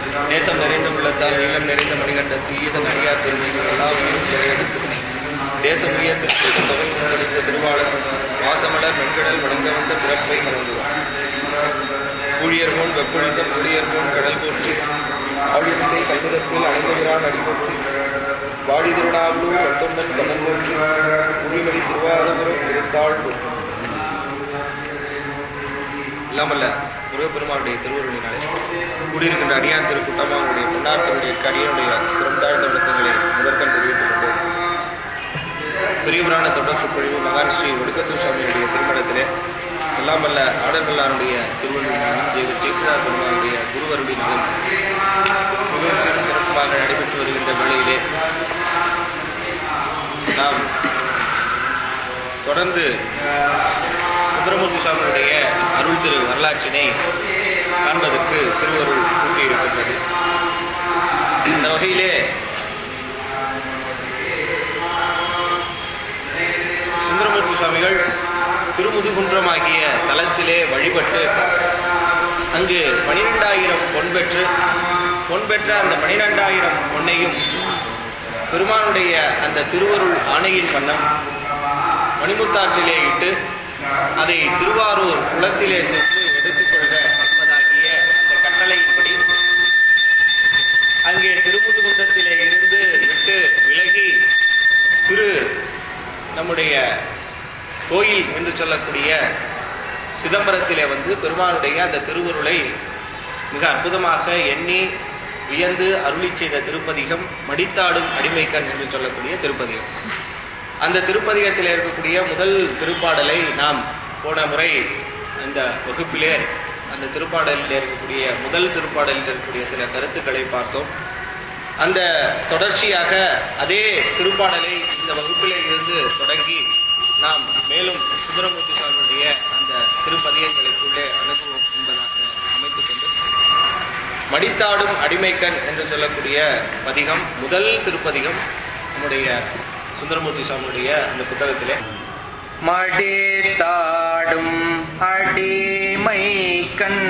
நேசம் நிறைந்த உள்ளத்தால் நீளம் நிறைந்த மணிகண்டத்து ஈசன் அடியார் திருமணம் எல்லா உயிரும் சிறையெடுத்து தேசம் உயர்த்திற்கு தொகை முன்னெடுத்த திருவாளர் வாசமலர் மென்கடல் வணங்க வந்த பிறப்பை மறந்துவார் ஊழியர் போன் வெப்பொழித்த ஊழியர் போன் கடல் போற்றி ஆழிசை கல்விதத்தில் அணைந்தவரான் அடிபோற்றி வாழி திருநாவலூர் வட்டொன்னன் கண்ணன் போற்றி உரிமணி திருவாதபுரம் திருத்தாழ்வு இல்லாமல்ல முருகப்பெருமானுடைய திருவுருளினாலே கூடியிருக்கின்ற அடியான் திருக்கூட்டமாக அவருடைய பொன்னாட்டனுடைய அடியனுடைய சிறம் தாழ்ந்த விளக்கங்களை முதற்கண் தெரிவித்துக் கொண்டு பெரிய புராண தொடர் சொற்பொழிவு மகான் ஸ்ரீ ஒடுக்கத்தூர் சுவாமியுடைய திருமணத்திலே எல்லாம் வல்ல ஆடர்கல்லாருடைய திருவள்ளுவனாலும் தேவர் ஜெயக்குமார் பெருமானுடைய குருவருடினாலும் மிகவும் சிறப்பு சிறப்பாக நடைபெற்று வருகின்ற வேளையிலே நாம் தொடர்ந்து சுந்தரமூர்த்தி சுவாமியுடைய அருள் திரு வரலாற்றினை காண்பதற்கு திருவருள் கூட்டியிருக்கின்றது இந்த வகையிலே சுந்தரமூர்த்தி சுவாமிகள் திருமுதுகுன்றமாகிய தலத்திலே வழிபட்டு அங்கு பனிரெண்டாயிரம் பொன் பெற்று பொன் பெற்ற அந்த பனிரெண்டாயிரம் பொன்னையும் பெருமானுடைய அந்த திருவருள் ஆணையின் வண்ணம் மணிமுத்தாற்றிலே இட்டு அதை திருவாரூர் குளத்திலே சென்று எடுத்துக்கொள்க என்பதாகிய அந்த கட்டளையின்படி அங்கே திருமுதுகுன்றத்திலே இருந்து விட்டு விலகி திரு நம்முடைய கோயில் என்று சொல்லக்கூடிய சிதம்பரத்திலே வந்து பெருமானுடைய அந்த திருவுருளை மிக அற்புதமாக எண்ணி வியந்து அருளி செய்த திருப்பதிகம் மடித்தாடும் அடிமைக்கண் என்று சொல்லக்கூடிய திருப்பதிகம் அந்த திருப்பதிகத்தில் இருக்கக்கூடிய முதல் திருப்பாடலை நாம் போன முறை அந்த வகுப்பிலே அந்த திருப்பாடலில் இருக்கக்கூடிய முதல் திருப்பாடலில் இருக்கக்கூடிய சில கருத்துக்களை பார்த்தோம் அந்த தொடர்ச்சியாக அதே திருப்பாடலை இந்த வகுப்பிலே இருந்து தொடங்கி நாம் மேலும் சுந்தரமூர்த்தி சுவாமியுடைய அந்த திருப்பதிகங்களுக்குள்ளே அனுபவம் என்பதாக அமைத்துக் கொண்டு மடித்தாடும் அடிமைக்கண் என்று சொல்லக்கூடிய பதிகம் முதல் திருப்பதிகம் நம்முடைய சுந்தரமூர்த்தி சுவாமியுடைய அந்த புத்தகத்திலே மடித்தாடும் அடிமை கண்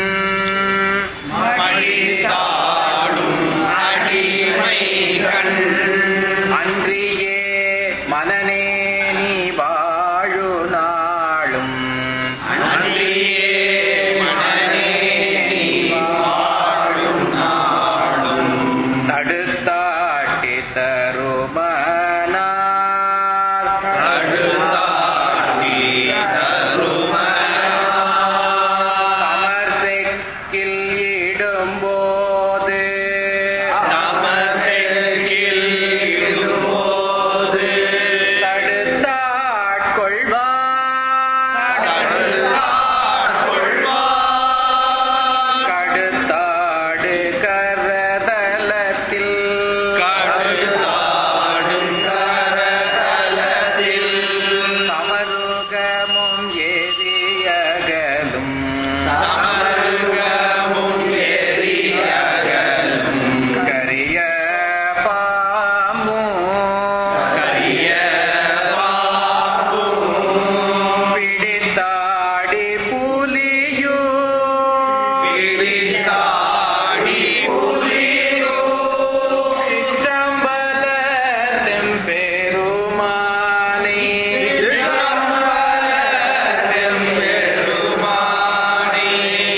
மடித்தாடும் அடிமை கண் அன்றியே மனநே நீ வாழு நாளும் அன்றியே மனநே நீ வாழும் நாளும் தடுத்தாட்டி தருமனார் தடுத்தாட்டி தமர் செக்கில் இடும்போது தமசெங்கில் இடும்போது தடுத்தாட்கொள்வார் கொள்வார் கடுத்தாடு கரதலத்தில் கடுத்தாடும் கரதலத்தில் தமருகமும் எரியகலும் தமருகமும் எரியகலும் கரிய பாம்பும் கரிய பாம்பும் பிடித்தாடி புலியோ பிடித்தாடி புலியோ சிற்றம்பல தெம்பெருமானே பெருமானே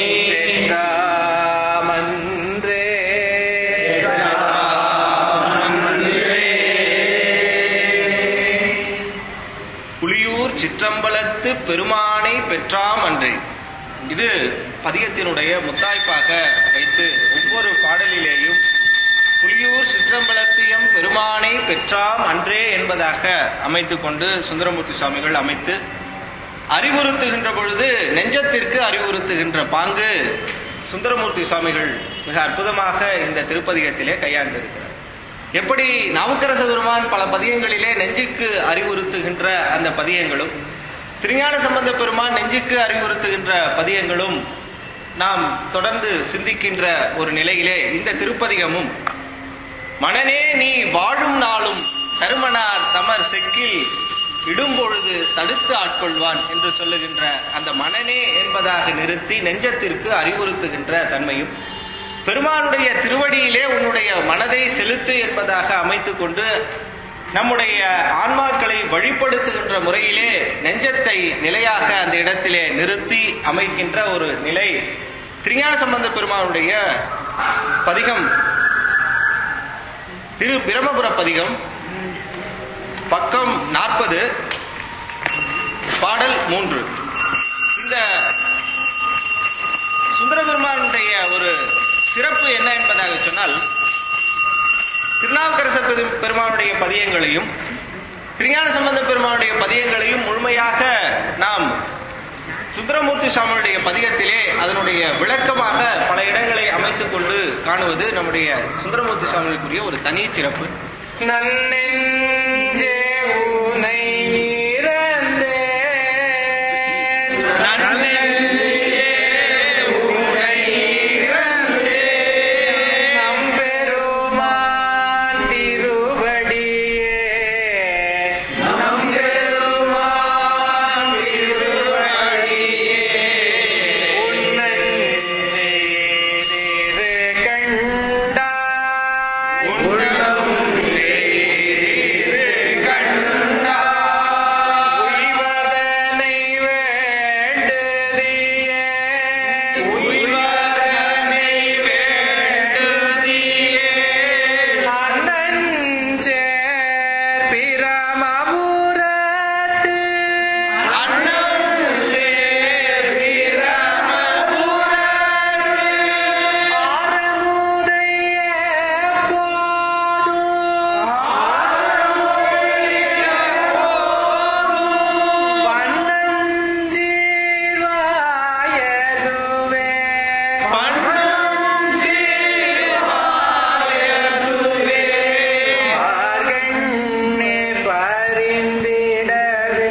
பெற்றாமன்றே புலியூர் சிற்றம்பலத்து பெருமானை பெற்றாம் அன்றே இது பதிகத்தினுடைய முத்தாய்ப்பாக வைத்து ஒவ்வொரு பாடலிலேயும் புலியூர் சிற்றம்பலத்தியம் பெருமானை பெற்றாம் அன்றே என்பதாக அமைத்துக் கொண்டு சுந்தரமூர்த்தி சுவாமிகள் அமைத்து அறிவுறுத்துகின்ற பொழுது நெஞ்சத்திற்கு அறிவுறுத்துகின்ற பாங்கு சுந்தரமூர்த்தி சுவாமிகள் மிக அற்புதமாக இந்த திருப்பதிகத்திலே கையாண்டிருக்கிறார் எப்படி நாவுக்கரச பெருமான் பல பதியங்களிலே நெஞ்சுக்கு அறிவுறுத்துகின்ற அந்த பதியங்களும் திருஞான சம்பந்த பெருமான் நெஞ்சுக்கு அறிவுறுத்துகின்ற பதியங்களும் நாம் தொடர்ந்து சிந்திக்கின்ற ஒரு நிலையிலே இந்த திருப்பதிகமும் மனனே நீ வாழும் நாளும் தருமனார் தமர் செக்கில் இடும்பொழுது தடுத்து ஆட்கொள்வான் என்று சொல்லுகின்ற அந்த மனனே என்பதாக நிறுத்தி நெஞ்சத்திற்கு அறிவுறுத்துகின்ற தன்மையும் பெருமானுடைய திருவடியிலே உன்னுடைய மனதை செலுத்து என்பதாக அமைத்துக் கொண்டு நம்முடைய ஆன்மாக்களை வழிப்படுத்துகின்ற முறையிலே நெஞ்சத்தை நிலையாக அந்த இடத்திலே நிறுத்தி அமைக்கின்ற ஒரு நிலை திருஞான சம்பந்த பெருமானுடைய பதிகம் திரு பிரமபுர பதிகம் பக்கம் நாற்பது பாடல் மூன்று இந்த சுந்தர பெருமானுடைய ஒரு சிறப்பு என்ன என்பதாக சொன்னால் திருநாவுக்கரசர் பெரு- பெருமானுடைய பதியங்களையும் திருஞான சம்பந்த பெருமானுடைய பதியங்களையும் முழுமையாக நாம் சுந்தரமூர்த்தி சுவாமியுடைய பதிகத்திலே அதனுடைய விளக்கமாக பல இடங்களை அமைத்துக் கொண்டு காணுவது நம்முடைய சுந்தரமூர்த்தி சுவாமிக்குரிய ஒரு தனி சிறப்பு நன்னெஞ்சே உனை இறந்தேன். நம்பெருமான் திருவடியே உன்னஞ்சேரிரு கண்டாய் உய்வதனை வேண்டுதியே அண்ணஞ்சேர் பிரமபுரத்து ஆரமுதைய போதும் வண்ணஞ்சீர்வாயதுவே பார்கண்ணே பரிந்திடவே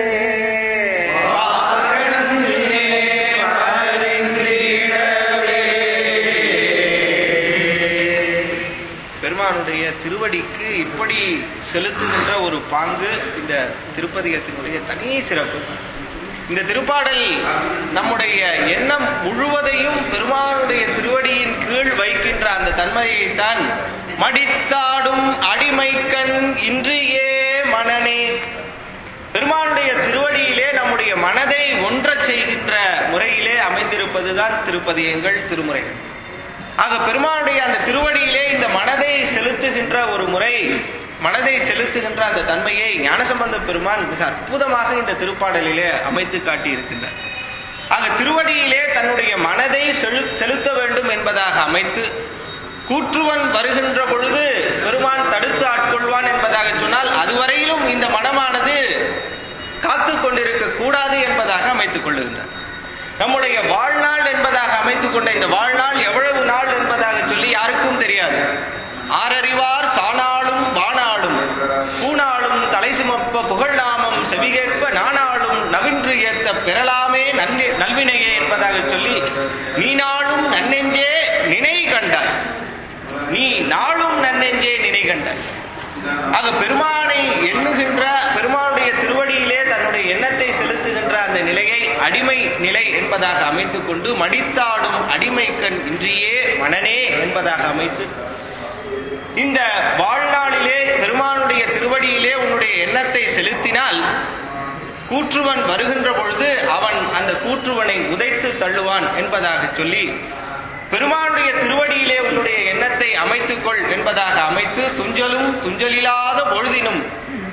பெருமானுடைய திருவடிக்கு இப்படி செலுத்துகின்ற ஒரு பாங்கு இந்த திருப்பதிகத்தினுடைய தனி சிறப்பு இந்த திருப்பாடல் நம்முடைய எண்ணம் முழுவதையும் பெருமானுடைய திருவடியின் கீழ் வைக்கின்ற அந்த தன்மையைத்தான் மடித்தாடும் அடிமைக்கண் இன்றியே மனனே பெருமானுடைய திருவடியிலே நம்முடைய மனதை ஒன்றச் செய்கின்ற முறையிலே அமைந்திருப்பதுதான் திருப்பதியங்கள் திருமுறைகள் ஆக பெருமானுடைய அந்த திருவடியிலே இந்த மனதை செலுத்துகின்ற ஒரு முறை மனதை செலுத்துகின்ற அந்த தன்மையை ஞானசம்பந்த பெருமான் மிக அற்புதமாக இந்த திருப்பாடலிலே அமைத்து காட்டியிருக்கின்றார் ஆக திருவடியிலே தன்னுடைய மனதை செலு- செலுத்த வேண்டும் என்பதாக அமைத்து கூற்றுவன் வருகின்ற பொழுது பெருமான் தடுத்து ஆட்கொள்வான் என்பதாக சொன்னால் அதுவரையிலும் இந்த மனமானது காத்து கொண்டிருக்க கூடாது என்பதாக அமைத்துக் கொள்ளுகின்றார் நம்முடைய வாழ்நாள் என்பதாக அமைத்துக் கொண்ட இந்த வாழ்நாள் எவ்வளவு நாள் என்பதாக சொல்லி யாருக்கும் தெரியாது ஆரறிவார் சாணாளும் வாணாளும் பூணாளும் தலை சுமப்ப புகழ்நாமம் செவிகேட்ப நாணாளும் நவின்று ஏத்த பெறலாமே நன்னி நல்வினையே என்பதாக சொல்லி நீ நாளும் நன்னெஞ்சே நினை கண்டாய் நீ நாளும் நன்னெஞ்சே நினை கண்டாய் ஆக பெருமானை எண்ணுகின்ற பெருமானுடைய திருவடியிலே தன்னுடைய எண்ணத்தை செலுத்துகின்ற அந்த நிலையை அடிமை நிலை என்பதாக அமைத்துக் கொண்டு மடித்தாடும் அடிமைக்கண் இன்றியே மனனே என்பதாக அமைத்து இந்த வாழ்நாளிலே பெருமானுடைய திருவடியிலே உன்னுடைய எண்ணத்தை செலுத்தினால் கூற்றுவன் வருகின்ற பொழுது அவன் அந்த கூற்றுவனை உதைத்து தள்ளுவான் என்பதாக சொல்லி பெருமானுடைய திருவடியிலே உன்னுடைய எண்ணத்தை அமைத்துக்கொள் என்பதாக அமைத்து துஞ்சலும் துஞ்சலில்லாத பொழுதினும்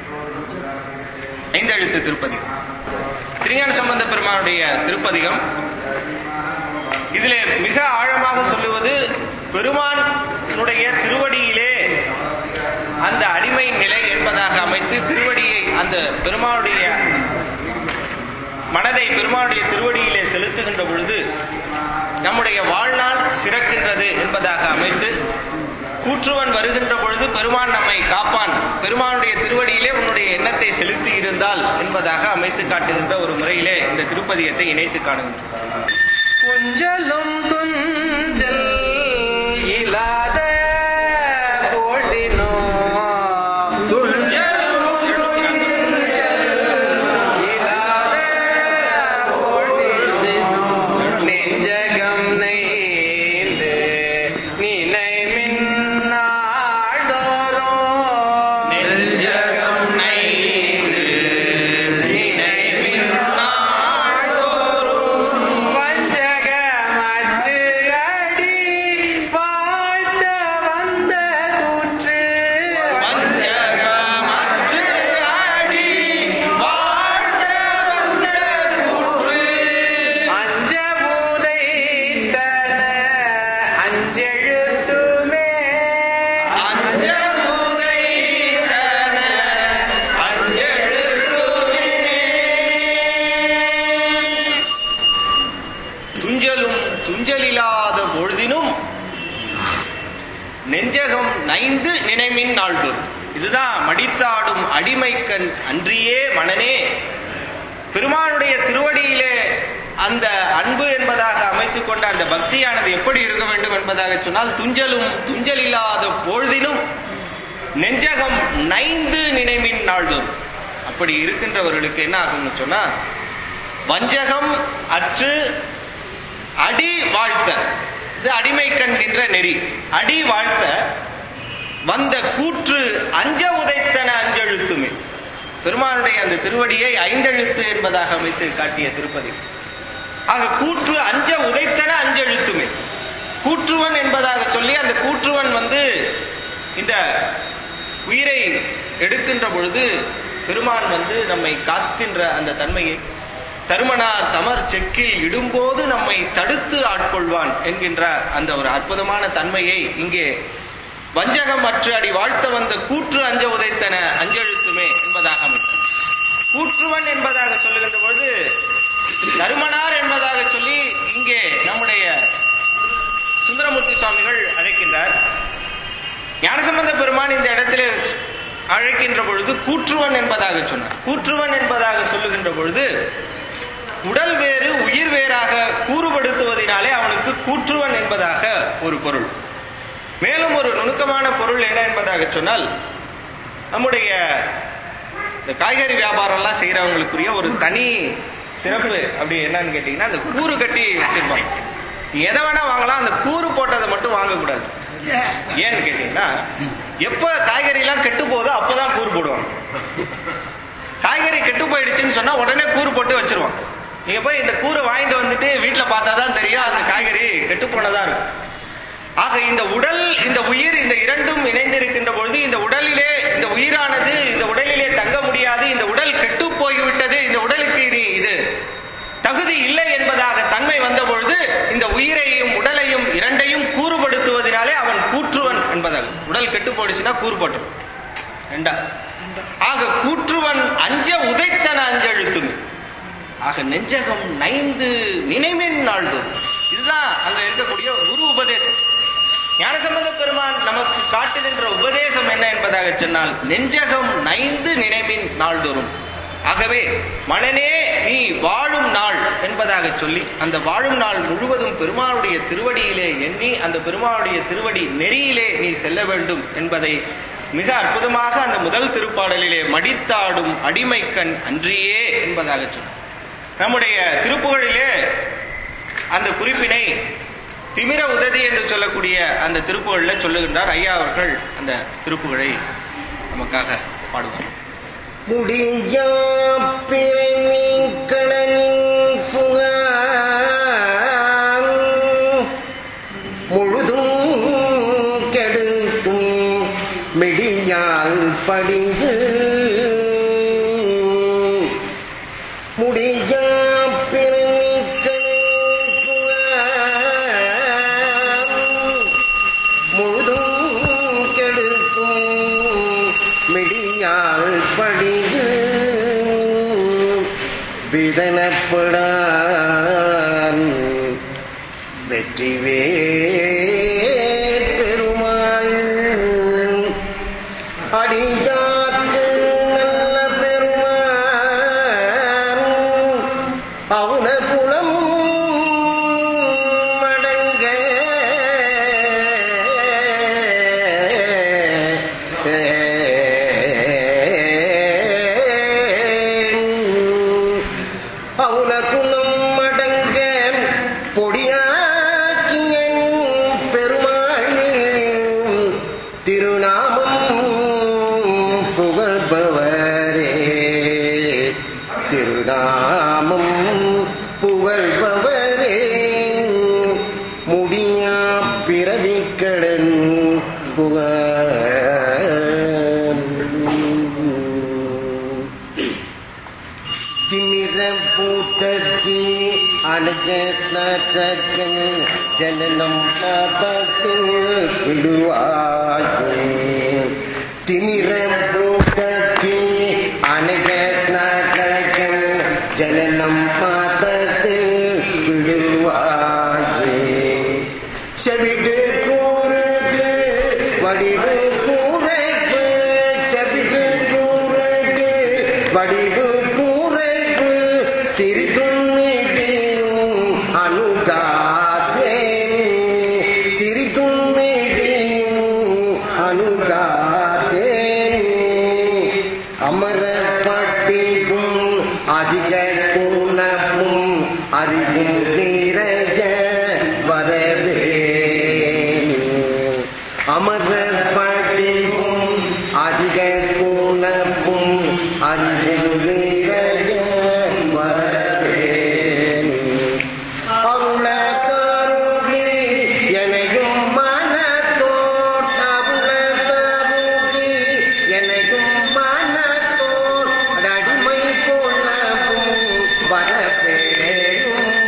ஐந்தெழுத்து திருப்பதி திருஞான சம்பந்த பெருமானுடைய திருப்பதிகம் இதிலே மிக ஆழமாக சொல்லுவது பெருமானுடைய திருவடியிலே அந்த அடிமை நிலை என்பதாக அமைத்து திருவடியை அந்த பெருமானுடைய மனதை பெருமானுடைய திருவடியிலே செலுத்துகின்ற பொழுது நம்முடைய வாழ்நாள் சிறக்கின்றது என்பதாக அமைத்து கூற்றுவன் வருகின்ற பொழுது பெருமான் நம்மை காப்பான் பெருமானுடைய திருவடியிலே உன்னுடைய எண்ணத்தை செலுத்தி இருந்தால் என்பதாக அமைத்து காட்டுகின்ற ஒரு முறையிலே இந்த திருப்பதியத்தை இணைத்து காணுகின்றோம் குஞ்சலும் துஞ்சல் இல்லாத போடினோ இல்லாத போடினோ நெஞ்சகம் நெய்ந்து நீ அஞ்செழுத்துமே அஞ்சமுதைத்தன அஞ்செழுத்துமே. துஞ்சலும் துஞ்சலில்லாத பொழுதினும் நெஞ்சகம் நைந்து நினைமின் நாள்தோறும் இதுதான் மடித்தாடும் அடிமைக்கண் அன்றியே மனனே பெருமானுடைய திருவடியிலே அந்த அன்பு என்பதாக அமைத்துக் கொண்ட அந்த பக்தியானது எப்படி இருக்க வேண்டும் என்பதாக சொன்னால் துஞ்சலும் துஞ்சல் இல்லாத பொழுதிலும் நெஞ்சகம் நைந்து நினைமின் நாள்தோறும் அப்படி இருக்கின்றவர்களுக்கு என்ன ஆகும்னு சொன்னா வஞ்சகம் அற்று அடி வாழ்த்த இது அடிமை கண்கின்ற நெறி அடி வாழ்த்த வந்த கூற்று அஞ்ச உதைத்தன அஞ்செழுத்துமே பெருமானுடைய அந்த திருவடியை ஐந்தெழுத்து என்பதாக அமைத்து காட்டிய திருப்பதி ஆக கூற்று அஞ்ச உதைத்தன அஞ்செழுத்துமே கூற்றுவன் என்பதாக சொல்லி அந்த கூற்றுவன் வந்து இந்த உயிரை எடுக்கின்ற பொழுது பெருமான் வந்து நம்மை காக்கின்ற அந்த தன்மையை தருமனார் தமர் செக்கில் இடும்போது நம்மை தடுத்து ஆட்கொள்வான் என்கின்ற அந்த ஒரு அற்புதமான தன்மையை இங்கே வஞ்சகம் அற்று அடி வாழ்த்த வந்த கூற்று அஞ்ச உதைத்தன அஞ்செழுத்துமே என்பதாக அமைத்தது கூற்றுவன் என்பதாக சொல்லுகின்ற பொழுது தருமனார் என்பதாக சொல்லி இங்கே நம்முடைய சுந்தரமூர்த்தி சுவாமிகள் அழைக்கின்றார் ஞானசம்பந்த பெருமான் இந்த இடத்திலே அழைக்கின்ற பொழுது கூற்றுவன் என்பதாக சொன்னார் கூற்றுவன் என்பதாக சொல்லுகின்ற பொழுது உடல் வேறு உயிர் வேறாக கூறுபடுத்துவதனாலே அவனுக்கு கூற்றுவன் என்பதாக ஒரு பொருள் மேலும் ஒரு நுணுக்கமான பொருள் என்ன என்பதாக சொன்னால் நம்முடைய இந்த காய்கறி வியாபாரம்லாம் செய்யறவங்களுக்குரிய ஒரு தனி சிறப்பு அப்படி என்னன்னு கேட்டீங்கன்னா அந்த கூறு கட்டி வச்சிருப்பாங்க நீ எதை வேணா வாங்கலாம் அந்த கூறு போட்டதை மட்டும் வாங்கக்கூடாது ஏன்னு கேட்டீங்கன்னா எப்ப காய்கறி எல்லாம் கெட்டு போதோ அப்பதான் கூறு போடுவாங்க காய்கறி கெட்டு போயிடுச்சுன்னு சொன்னா உடனே கூறு போட்டு வச்சிருவான் நீங்க போய் இந்த கூரை வாங்கிட்டு வந்துட்டு வீட்டுல பார்த்தாதான் தெரியும் அந்த காய்கறி கெட்டு போனதா இருக்கும் ஆக இந்த உடல் இந்த உயிர் இந்த இரண்டும் இணைந்திருக்கின்ற பொழுது இந்த உடலிலே இந்த உயிரானது இந்த உடலிலே தங்க முடியாது இந்த உடல் கெட்டு போய்விட்டது இந்த உடலுக்கு இனி இது தகுதி இல்லை என்பதாக தன்மை வந்த பொழுது இந்த உயிரையும் உடலையும் இரண்டையும் கூறுபடுத்துவதனாலே அவன் கூற்றுவன் என்பதாக உடல் கெட்டு போயிடுச்சுன்னா கூறுபட்டுரும் ரெண்டா ஆக கூற்றுவன் அஞ்ச உதைத்தன அஞ்செழுத்துமே ஆக நெஞ்சகம் நைந்து நினைவின் நாள்தோறும் இதுதான் அங்க இருக்கக்கூடிய குரு உபதேசம் ஞானசம்பந்த பெருமான் நமக்கு காட்டுகின்ற உபதேசம் என்ன என்பதாக சொன்னால் நெஞ்சகம் நைந்து நினைவின் நாள்தோறும் ஆகவே மனனே நீ வாழும் நாள் என்பதாக சொல்லி அந்த வாழும் நாள் முழுவதும் பெருமாளுடைய திருவடியிலே எண்ணி அந்த பெருமாளுடைய திருவடி நெறியிலே நீ செல்ல வேண்டும் என்பதை மிக அற்புதமாக அந்த முதல் திருப்பாடலிலே மடித்தாடும் அடிமைக்கண் அன்றியே என்பதாக சொன்னார் நம்முடைய திருப்புகழிலே அந்த குறிப்பினை திமிர உததி என்று சொல்லக்கூடிய அந்த திருப்புகழ்ல சொல்லுகின்றார் ஐயா அவர்கள் அந்த திருப்புகழை நமக்காக பாடுவார் முடியா பிறவி கடனின் புகார் முழுதும் கெடுக்கும் மிடியால் படிகு முடியா பிறவி கடனின் புகார் முழுதும் கெடுக்கும் மிடியால் படிகு விதனப்படான் வெற்றி வேர் பெருமாள் அடியார்க்கு நல்ல பெருமாள் அவுன குலம் மடங்க அவுன குலம் மடங்க பொடியாக்கியன் பெருமாள் திருநாமம் புகழ்பவரே திருநாமம் புகழ்பவரே முடியா பிறவிக்கடன் புகழ் திமிர பூத்தத்தி அணுக ஜனனம் பார்த்த விடுவாயே திமிர பூட்டத்தி அணைக நாடகம் ஜனனம் பார்த்தத்தில் விடுவாயே செவிடு கூறுக்கு வடிவு கூரைக்கு செவிடு கூறுக்கு வடிவு கூரைக்கு சிரிக்கும் மீடியும் அணுகாத்தேன் சிரிக்கும் மீடியும் அணுகாத்தேன் அமரர் பாட்டிக்கும் அதிக குணமும் அறிவும் நிறைய வரவே அமரர் பாட்டிக்கும் அதிக குணமும் அறிவும் நிறைய வரவே அருள கருளி எனையும் மனத்தோட் அருள கருளி எனையும் மனத்தோட் அடிமை கொள்ளவும் வரவேணும்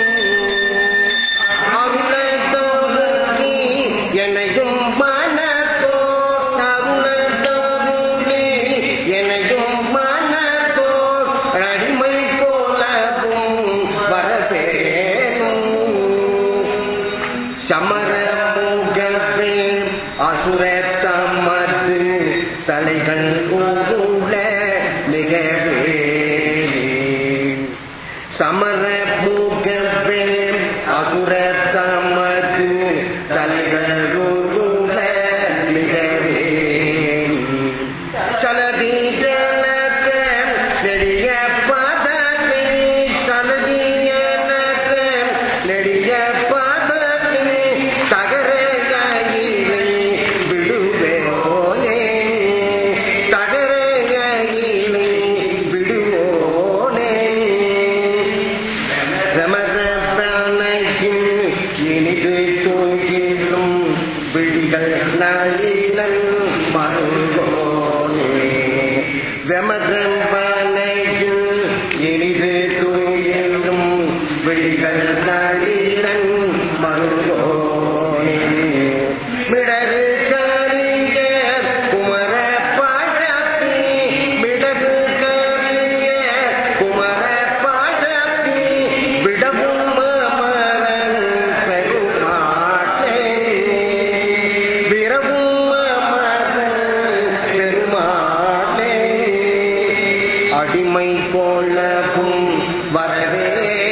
அருள கருளி எனையும் மனத்தோட் அருள கருளி எனையும் மனத்தோட் அடிமை கொள்ளவும் வரவேணும் சமர மூகவே அசுரத்தமது தலைகள் கூடுள்ள மிகவே சமர மூகவே அசுரத்தமது தலைகள் கூடுள்ள மிகவே சலதி ஜலத்த நெடிய பதத்தை சலதி ஜலத்த நெடிய பதத்தை தகரையிலே விடுவேனே தகரையிலே விடுவோனே ரமரப்பனையின் இனிது தூங்கிலும் விழிகள் நாளிலன் மருகோனே ரமரப்பனையின் இனிது தூங்கிலும் விழிகள் நாளிலன் மருகோனே மிடரு கரிங்க குமர பழப்பி மிடரு கரிங்க குமர பழப்பி விடவும் மமரன் பெருமாட்டே விரவும் மமரன் பெருமாட்டே அடிமை கொள்ளவும் வரவே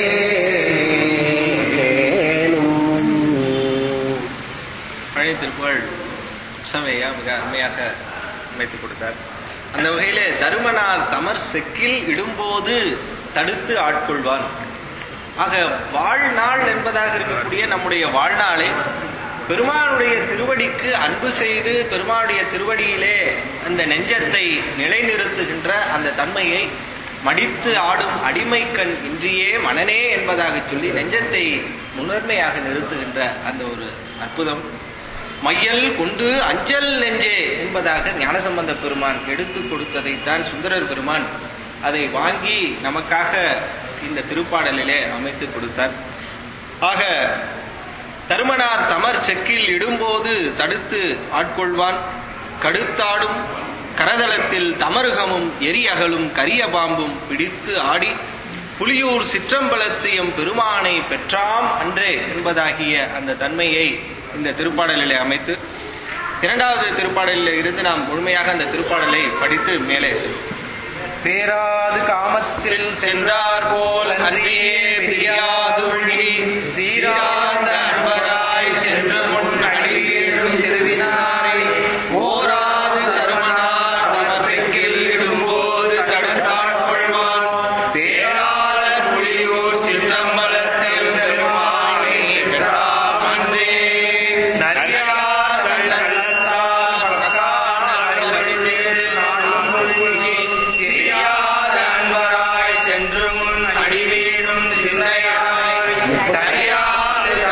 வேணும். பழைய திருப்புகழ் சமையா மிக அருமையாக அமைத்துக் கொடுத்தார் அந்த வகையிலே தருமனார் தமர் செக்கில் இடும்போது தடுத்து ஆட்கொள்வான் ஆக வாழ்நாள் என்பதாக இருக்கக்கூடிய நம்முடைய வாழ்நாளை பெருமானுடைய திருவடிக்கு அன்பு செய்து பெருமானுடைய திருவடியிலே அந்த நெஞ்சத்தை நிலைநிறுத்துகின்ற அந்த தன்மையை மடித்து ஆடும் அடிமைக்கண் இன்றியே மனனே என்பதாக சொல்லி நெஞ்சத்தை முதன்மையாக நிறுத்துகின்ற அந்த ஒரு அற்புதம் மையல் கொண்டு அஞ்சல் நெஞ்சே என்பதாக ஞானசம்பந்த பெருமான் எடுத்துக் கொடுத்ததைத்தான் சுந்தரர் பெருமான் அதை வாங்கி நமக்காக இந்த திருப்பாடலிலே அமைத்துக் கொடுத்தார் ஆக தருமனார் தமர் செக்கில் இடும்போது தடுத்து ஆட்கொள்வான் கடுத்தாடும் கரதளத்தில் தமருகமும் எரியகலும் கரிய பாம்பும் பிடித்து ஆடி புலியூர் சிற்றம்பலத்து எம் பெருமானை பெற்றாம் அன்றே என்பதாகிய அந்த தன்மையை இந்த திருப்பாடலிலே அமைத்து இரண்டாவது திருப்பாடலில் இருந்து நாம் முழுமையாக அந்த திருப்பாடலை படித்து மேலே செல்வோம் பேராது காமத்தில் சென்றார் போல் அன்றியே பிரியாதுள்ளி சீராந்த அன்பராய் சென்று முன் அடியேழும் திருவினாரை ஓராது தருமனார் தமசெக்கில் இடும்போது தடுத்தாட் கொள்வான் தேராத புலியூர் சிற்றம்பலத்தில் பெருமானை பெறாமன்றே நரியார் தண்டத்தால் பகான அடிவழிந்து நாடும் மூழ்கி தெரியாத அன்பராய் சென்று முன் அடிவீடும் சிந்தையாய் தரியாது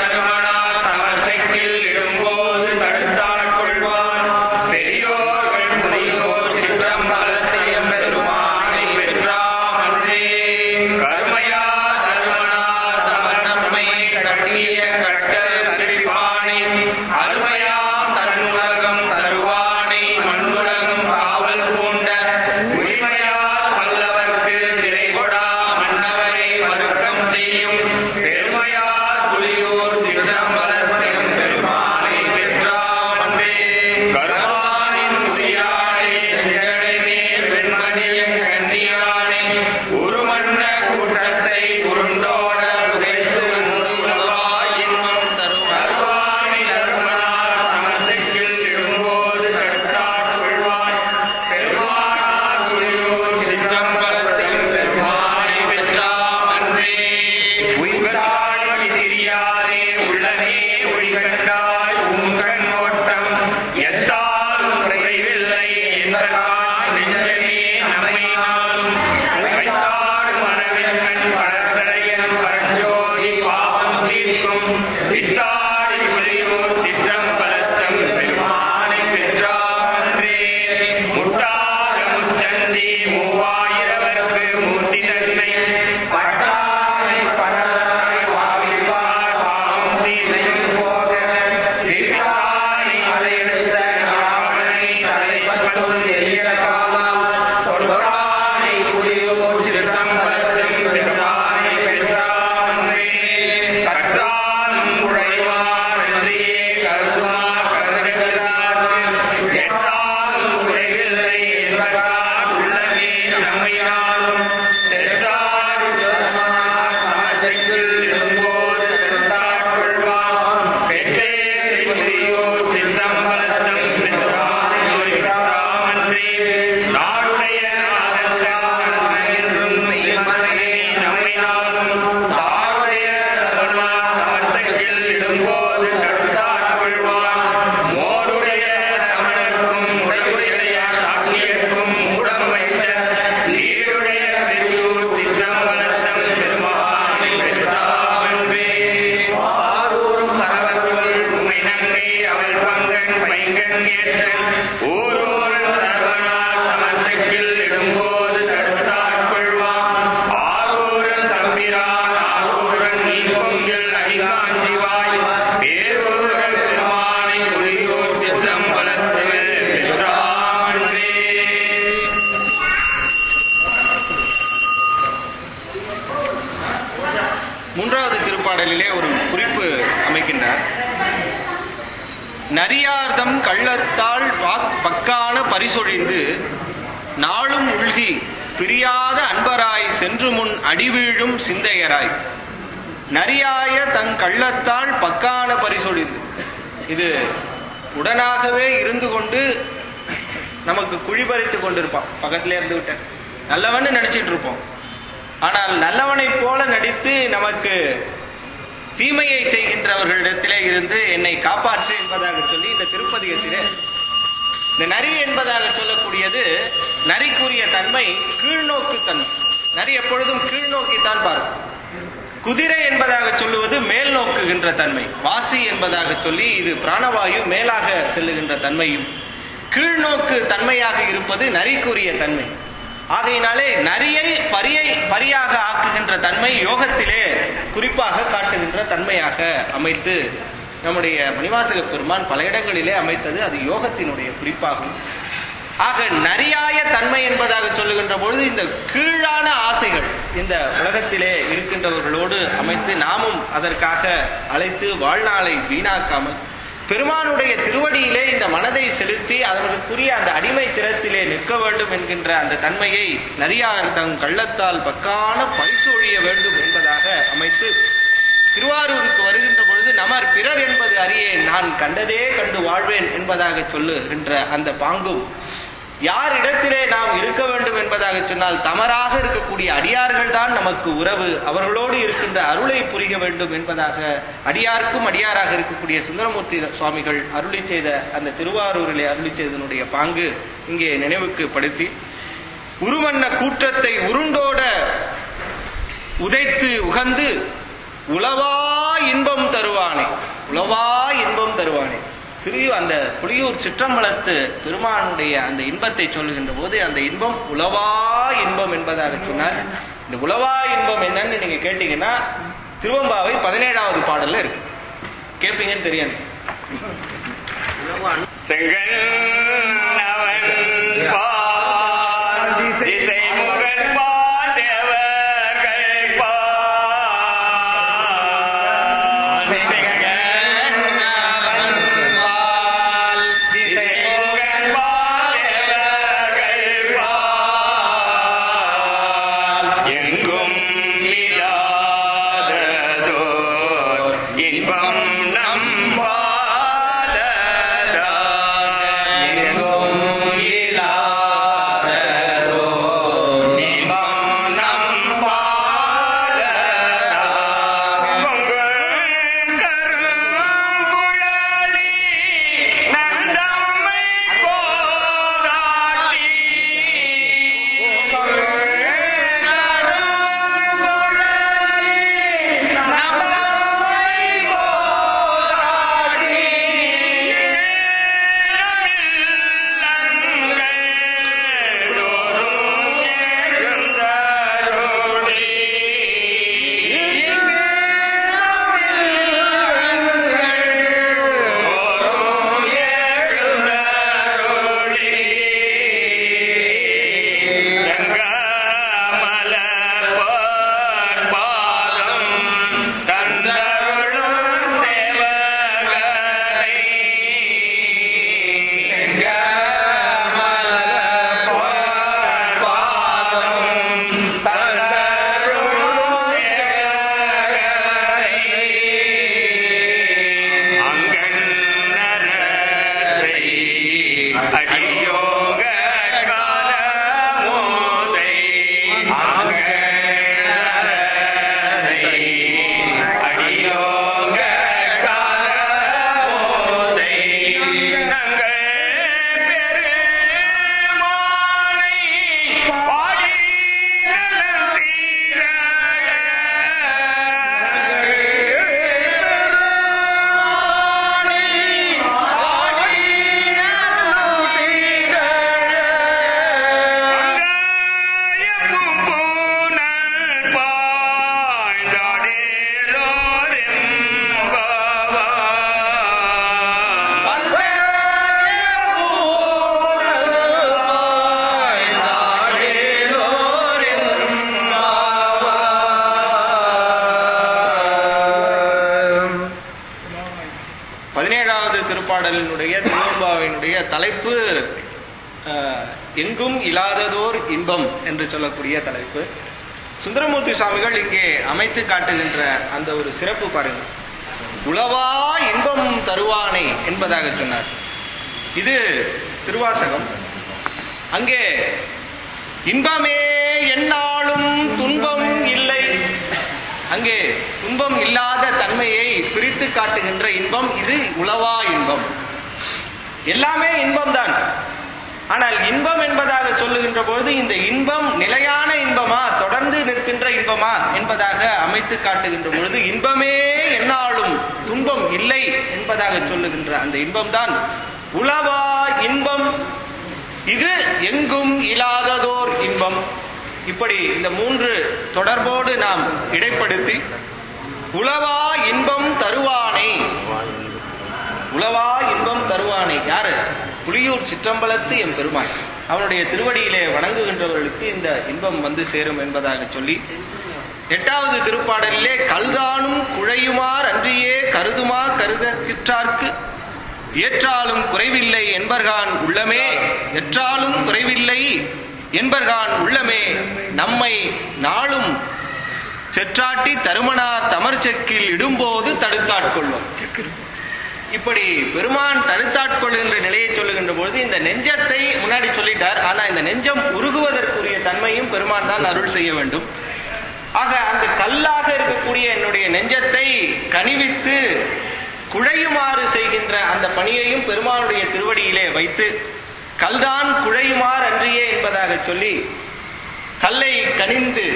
மூன்றாவது திருப்பாடலிலே ஒரு குறிப்பு அமைக்கின்றார் நரியார்தம் கள்ளத்தால் வாக்- பக்கான பரிசொழிந்து நாளும் உள்கி பிரியாத அன்பராய் சென்று முன் அடிவீழும் சிந்தையராய் நரியாய தன் கள்ளத்தால் பக்கான பரிசொழிந்து இது உடனாகவே இருந்து கொண்டு நமக்கு குழிபறித்து கொண்டிருப்பான் பக்கத்திலே இருந்து விட்டேன் நல்லவன்னு நினைச்சிட்டு இருப்போம் ஆனால் நல்லவனைப் போல நடித்து நமக்கு தீமையை செய்கின்றவர்களிடத்திலே இருந்து என்னை காப்பாற்று என்பதாக சொல்லி இந்த திருப்பதிகத்திலே இந்த நரி என்பதாக சொல்லக்கூடியது நரிக்குரிய தன்மை கீழ்நோக்கு தன்மை நரி எப்பொழுதும் கீழ்நோக்கித்தான் பார்க்கும் குதிரை என்பதாக சொல்லுவது மேல் நோக்குகின்ற தன்மை வாசி என்பதாக சொல்லி இது பிராணவாயு மேலாக செல்லுகின்ற தன்மையும் கீழ்நோக்கு தன்மையாக இருப்பது நரிக்குரிய தன்மை ஆகையினாலே நரியை பரியை பரியாக ஆக்குகின்ற தன்மை யோகத்திலே குறிப்பாக காட்டுகின்ற தன்மையாக அமைத்து நம்முடைய மணிவாசக பெருமான் பல இடங்களிலே அமைத்தது அது யோகத்தினுடைய குறிப்பாகும் ஆக நரியாய தன்மை என்பதாக சொல்லுகின்ற பொழுது இந்த கீழான ஆசைகள் இந்த உலகத்திலே இருக்கின்றவர்களோடு அமைத்து நாமும் அதற்காக அழைத்து வாழ்நாளை வீணாக்காமல் பெருமானுடைய திருவடியிலே இந்த மனதை செலுத்தி அதற்குரிய அந்த அடிமை திறத்திலே நிற்க வேண்டும் என்கின்ற அந்த தன்மையை நரியார் தம் கள்ளத்தால் பக்கான பரிசொழிய வேண்டும் என்பதாக அமைத்து திருவாரூருக்கு வருகின்ற பொழுது நமர் பிறர் என்பது அறியேன் நான் கண்டதே கண்டு வாழ்வேன் என்பதாக சொல்லுகின்ற அந்த பாங்கும் யார் இடத்திலே நாம் இருக்க வேண்டும் என்பதாக சொன்னால் தமராக இருக்கக்கூடிய அடியார்கள் தான் நமக்கு உறவு அவர்களோடு இருக்கின்ற அருளை புரிய வேண்டும் என்பதாக அடியார்க்கும் அடியாராக இருக்கக்கூடிய சுந்தரமூர்த்தி சுவாமிகள் அருளி செய்த அந்த திருவாரூரிலே அருளி செய்தனுடைய பாங்கு இங்கே நினைவுக்கு படுத்தி உருவண்ண கூற்றத்தை உருண்டோட உதைத்து உகந்து உளவா இன்பம் தருவானே உளவா இன்பம் தருவானே திரு அந்த புலியூர் சிற்றம்பலத்து பெருமானுடைய அந்த இன்பத்தை சொல்லுகின்ற போது அந்த இன்பம் உளவா இன்பம் என்பதாக சொன்னார் இந்த உளவா இன்பம் என்னன்னு நீங்க கேட்டீங்கன்னா திருவம்பாவை பதினேழாவது பாடல்ல இருக்கு கேட்பீங்கன்னு தெரியாது செங்கண்ணவன் பார் திசை முகன் பார் தேவர்கள் பார் செங்கண்ணவன் பார் திசை முகன் பார் தேவர்கள் பார் எங்கும் இல்லாததோர் இன்பம் நம் எங்கும் இல்லாததோர் இன்பம் நம் கருங்குழலி நந்தம்மை போதாட்டி தந்தருளும் சேவகனை அடியோக காலமோதை அடியோக காலமோதை நாங்கள் பெருமானை பாடி நலந்தீர திருப்பாடலினுடைய திருவம்பாவினுடைய தலைப்பு அஹ், எங்கும் இல்லாததோர் இன்பம் என்று சொல்லக்கூடிய தலைப்பு சுந்தரமூர்த்தி சுவாமிகள் இங்கே அமைத்து காட்டுகின்ற அந்த ஒரு சிறப்பு பாருங்க உளவா இன்பம் தருவானை என்பதாக சொன்னார் இது திருவாசகம் அங்கே இன்பமே எந்நாளும் துன்பம் இல்லை அங்கே துன்பம் இல்லாத தன்மையை பிரித்து காட்டுகின்ற இன்பம் இது உளவா இன்பம் எல்லாமே இன்பம்தான் ஆனால் இன்பம் என்பதாக சொல்லுகின்ற பொழுது இந்த இன்பம் நிலையான இன்பமா தொடர்ந்து நிற்கின்ற இன்பமா என்பதாக அமைத்து காட்டுகின்ற பொழுது இன்பமே எந்நாளும் துன்பம் இல்லை என்பதாக சொல்லுகின்ற அந்த இன்பம்தான் உளவா இன்பம் இது எங்கும் இல்லாததோர் இன்பம் இப்படி இந்த மூன்று தொடர்போடு நாம் இடைப்படுத்தி உளவா இன்பம் தருவானை உளவா இன்பம் தருவானை யாரு புலியூர் சிற்றம்பலத்து எம் பெருமான் அவனுடைய திருவடியிலே வணங்குகின்றவர்களுக்கு இந்த இன்பம் வந்து சேரும் என்பதாக சொல்லி எட்டாவது திருப்பாடலிலே கல்தானும் குழையுமார் அன்றியே கருதுமா கருதற்றார்க்கு ஏற்றாலும் குறைவில்லை என்பர்கான் உள்ளமே எற்றாலும் குறைவில்லை என்பர்கான் உள்ளமே நம்மை நாளும் செற்றாட்டி தருமனார் தமர் செக்கில் இடும்போது தடுத்தாட்கொள்ளும் இப்படி பெருமான் தடுத்தாட்கொள்கின்ற நிலையை சொல்லுகின்ற பொழுது இந்த நெஞ்சத்தை முன்னாடி சொல்லிட்டார் ஆனா இந்த நெஞ்சம் உருகுவதற்குரிய தன்மையும் பெருமான் தான் அருள் செய்ய வேண்டும் ஆக அந்த கல்லாக இருக்கக்கூடிய என்னுடைய நெஞ்சத்தை கனிவித்து குழையுமாறு செய்கின்ற அந்த பணியையும் பெருமானுடைய திருவடியிலே வைத்து கல்தான் குழையுமாறு அன்றியே என்பதாக சொல்லி கல்லை கனிந்து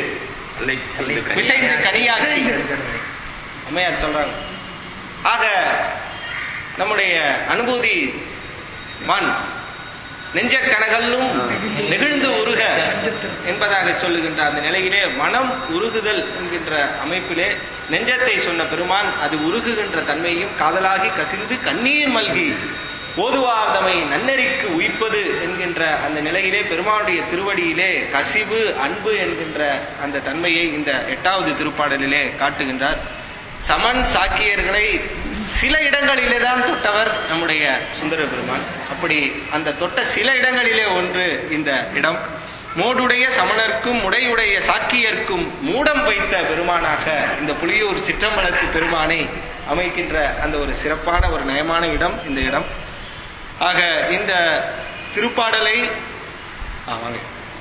பிசைந்து கனியாக்கி அம்மையார் சொல்றாங்க ஆக நம்முடைய அனுபூதி மண் நெஞ்ச கனகல்லும் நெகிழ்ந்து உருக என்பதாக சொல்லுகின்ற அந்த நிலையிலே மனம் உருகுதல் என்கின்ற அமைப்பிலே நெஞ்சத்தை சொன்ன பெருமான் அது உருகுகின்ற தன்மையும் காதலாகி கசிந்து கண்ணீர் மல்கி ஓதுவார்தமை நன்னெறிக்கு உயிப்பது என்கின்ற அந்த நிலையிலே பெருமானுடைய திருவடியிலே கசிவு அன்பு என்கின்ற அந்த தன்மையை இந்த எட்டாவது திருப்பாடலிலே காட்டுகின்றார் சமன் சாக்கியர்களை சில இடங்களிலே தான் தொட்டவர் நம்முடைய சுந்தர பெருமான் அப்படி அந்த தொட்ட சில இடங்களிலே ஒன்று இந்த இடம் மோடுடைய சமணர்க்கும் உடையுடைய சாக்கியர்க்கும் மூடம் வைத்த பெருமானாக இந்த புலியூர் சிற்றம்பலத்து பெருமானை அமைக்கின்ற அந்த ஒரு சிறப்பான ஒரு நயமான இடம் இந்த இடம் ஆக இந்த திருப்பாடலை ஆ, வாங்க.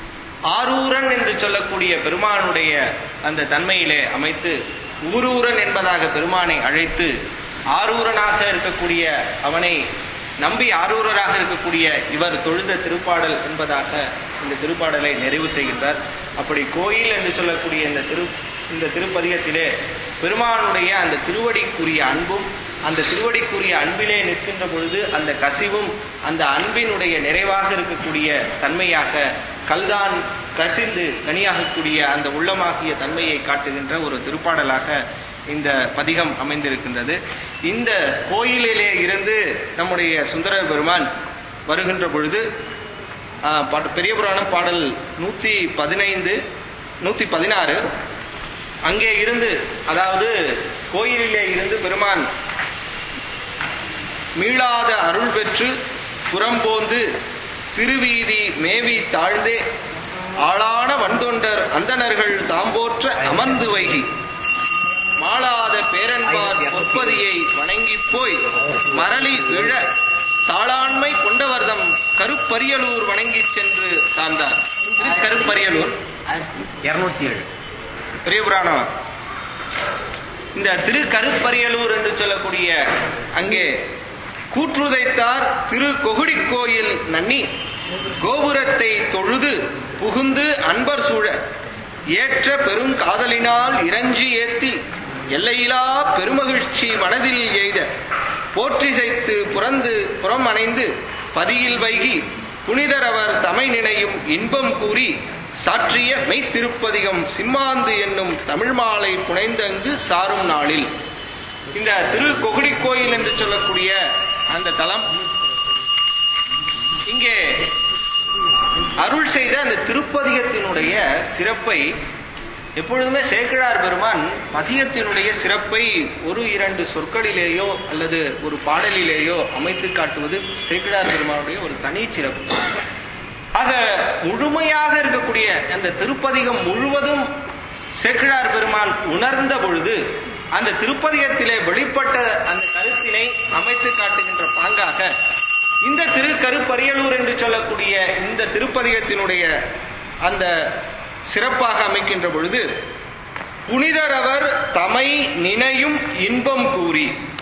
ஆரூரன் என்று சொல்லக்கூடிய பெருமானுடைய அந்த தன்மையிலே அமைத்து ஊரூரன் என்பதாக பெருமானை அழைத்து ஆரூரனாக இருக்கக்கூடிய அவனை நம்பி ஆரூரராக இருக்கக்கூடிய இவர் தொழுத திருப்பாடல் என்பதாக இந்த திருப்பாடலை நிறைவு செய்கின்றார் அப்படி கோயில் என்று சொல்லக்கூடிய இந்த திரு இந்த திருப்பதிகத்திலே பெருமானுடைய அந்த திருவடிக்குரிய அன்பும் அந்த திருவடிக்குரிய அன்பிலே நிற்கின்ற பொழுது அந்த கசிவும் அந்த அன்பினுடைய நிறைவாக இருக்கக்கூடிய தன்மையாக கல்தான் கசிந்து கனியாகக்கூடிய அந்த உள்ளமாகிய தன்மையை காட்டுகின்ற ஒரு திருப்பாடலாக இந்த பதிகம் அமைந்திருக்கின்றது இந்த கோயிலிலே இருந்து நம்முடைய சுந்தர பெருமான் வருகின்ற பொழுது ஆ, பாட்டு- பெரிய புராணம் பாடல் நூத்தி பதினைந்து நூத்தி பதினாறு அங்கே இருந்து அதாவது கோயிலிலே இருந்து பெருமான் மீளாத அருள் பெற்று புறம்போந்து திருவீதி மேவி தாழ்ந்தே ஆளான வந்தொண்டர் அந்தணர்கள் தாம்போற்ற அமர்ந்து வைகி மாளாத பேரன்பார் பொற்பதியை வணங்கிப் போய் மரளி விழ தாளாண்மை கொண்டவர்தம் கருப்பரியலூர் வணங்கிச் சென்று சார்ந்தார் இது கருப்பரியலூர் இருநூத்தி ஏழு பெரிய புராணம் இந்த திரு கருப்பரியலூர் என்று சொல்லக்கூடிய அங்கே கூற்றுதைத்தார் திரு கொகுடி கோயில் நன்னி கோபுரத்தை தொழுது புகுந்து அன்பர் சூழ ஏற்ற பெருங்காதலினால் இறஞ்சி ஏத்தி எல்லையிலா பெருமகிழ்ச்சி மனதில் எய்த போற்றிசைத்து புறந்து புறம் அணைந்து பதியில் வைகி புனிதரவர் தமை நினையும் இன்பம் கூறி சாற்றிய மெய்த்திருப்பதிகம் சிம்மாந்து என்னும் தமிழ் மாலை புனைந்தங்கு சாரும் நாளில் இந்த திரு கொகுடி கோயில் என்று சொல்லக்கூடிய அந்த தலம் இங்கே அருள் செய்த அந்த திருப்பதிகத்தினுடைய சிறப்பை எப்பொழுதுமே சேக்கிழார் பெருமான் பதியத்தினுடைய சிறப்பை ஒரு இரண்டு சொற்களிலேயோ அல்லது ஒரு பாடலிலேயோ அமைத்து காட்டுவது சேக்கிழார் பெருமானுடைய ஒரு தனி சிறப்பு ஆக முழுமையாக இருக்கக்கூடிய அந்த திருப்பதிகம் முழுவதும் சேக்கிழார் பெருமான் உணர்ந்த பொழுது அந்த திருப்பதிகத்திலே வெளிப்பட்ட அந்த கருத்தினை அமைத்து காட்டுகின்ற பாங்காக இந்த திரு கருப்பரியலூர் என்று சொல்லக்கூடிய இந்த திருப்பதிகத்தினுடைய அந்த சிறப்பாக அமைக்கின்ற பொழுது புனிதரவர் தமை நினையும் இன்பம் கூறி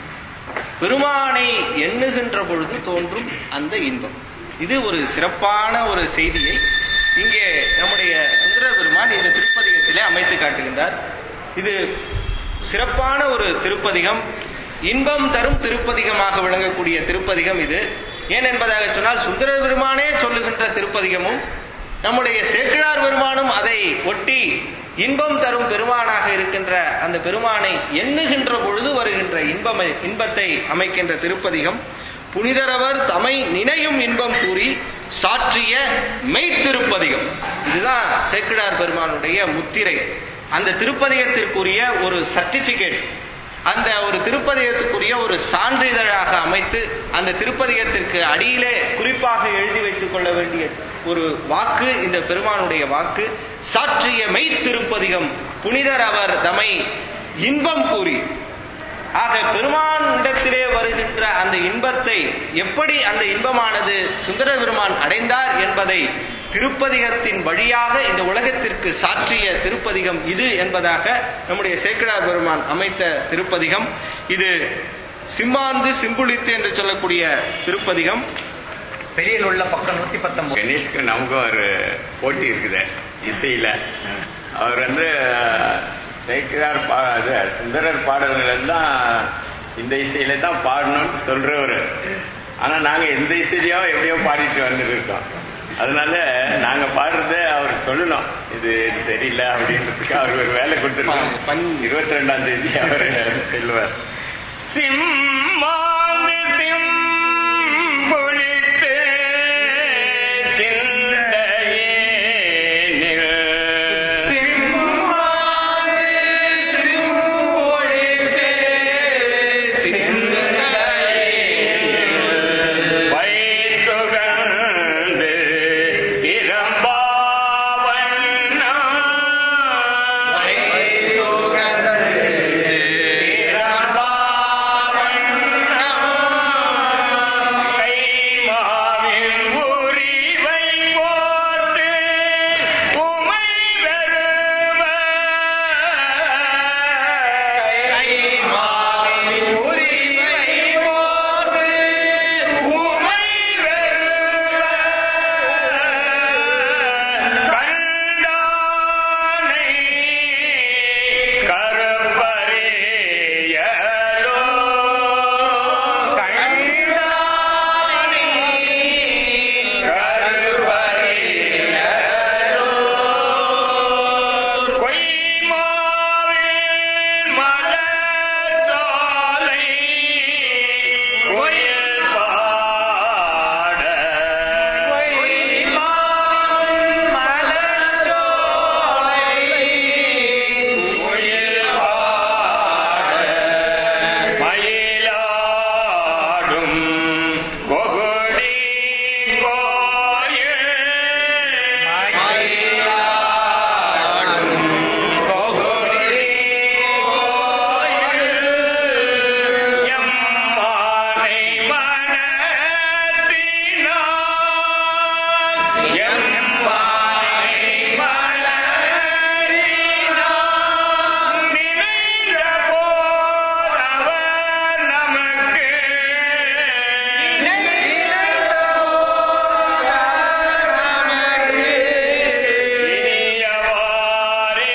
பெருமானை எண்ணுகின்ற பொழுது தோன்றும் அந்த இன்பம் இது ஒரு சிறப்பான ஒரு செய்தியை இங்கே நம்முடைய சுந்தர பெருமான் இந்த திருப்பதிகத்திலே அமைத்து காட்டுகின்றார் இது சிறப்பான ஒரு திருப்பதிகம் இன்பம் தரும் திருப்பதிகமாக விளங்கக்கூடிய திருப்பதிகம் இது ஏன் என்பதாக சொன்னால் சுந்தர பெருமானே சொல்லுகின்ற திருப்பதிகமும் நம்முடைய சேக்கிழார் பெருமானும் அதை ஒட்டி இன்பம் தரும் பெருமானாக இருக்கின்ற அந்த பெருமானை எண்ணுகின்ற பொழுது வருகின்ற இன்பம் இன்பத்தை அமைக்கின்ற திருப்பதிகம் புனிதரவர் தமை நினையும் இன்பம் கூறி சாற்றிய மெய்த்திருப்பதிகம் இதுதான் சேக்கிழார் பெருமானுடைய முத்திரை அந்த திருப்பதிகத்திற்குரிய ஒரு சர்டிபிகேட் அந்த ஒரு திருப்பதிகத்துக்குரிய ஒரு சான்றிதழாக அமைத்து அந்த திருப்பதிகத்திற்கு அடியிலே குறிப்பாக எழுதி வைத்துக் கொள்ள வேண்டிய ஒரு வாக்கு இந்த பெருமானுடைய வாக்கு சாற்றிய மெய்த்திருப்பதிகம் புனிதர் அவர் தமை இன்பம் கூறி ஆக பெருமானிடத்திலே வருகின்ற அந்த இன்பத்தை எப்படி அந்த இன்பமானது சுந்தர பெருமான் அடைந்தார் என்பதை திருப்பதிகத்தின் வழியாக இந்த உலகத்திற்கு சாற்றிய திருப்பதிகம் இது என்பதாக நம்முடைய சேக்கிழார் பெருமான் அமைத்த திருப்பதிகம் இது சிம்மாந்து சிம்புளித்து என்று சொல்லக்கூடிய திருப்பதிகம் பெரியல் உள்ள பக்கம் நூத்தி பத்தொன்பது கணேஷ்க்கு நமக்கும் ஒரு போட்டி இருக்குது இசையில அவர் வந்து சேக்கிரார் பா அது சுந்தரர் பாடல்கள் எல்லாம் இந்த இசையில தான் பாடணும்னு சொல்றவர் ஆனா நாங்க எந்த இசையிலையோ எப்படியோ பாடிட்டு வந்துட்டு இருக்கோம் அதனால நாங்க பாடுறத அவர் சொல்லணும் இது இது தெரியல அப்படின்றதுக்கு அவர் ஒரு வேலை கொடுத்துருக்கோம் இருபத்தி ரெண்டாம் தேதி அவர் செல்வார் சிம்மாந்து சிம்பொழித்து சிந்தையேனில் வைத்துகந்து திறம்பாவண்ணா கைமாவின் உரிவை போர்த்து உமை வெறுவ கைமாவின் உரிவை போர்த்து உமை வெறுவ கண்டானை கருப்பறியலோ கண்டானை கருப்பறியலோ கொய்மாவின் மலர் சாலை கோயில் பாட கொய்மாவின் மலர் சாலை கோயில் பாட மயிலாடும் கொகுடி கோயில் மயிலாடும் கொகுடி கோயில் எம்மானை மனத்தினார் எம்மானை மனத்தினார் நினைந்த போதவர் நமக்கு இனியவாரே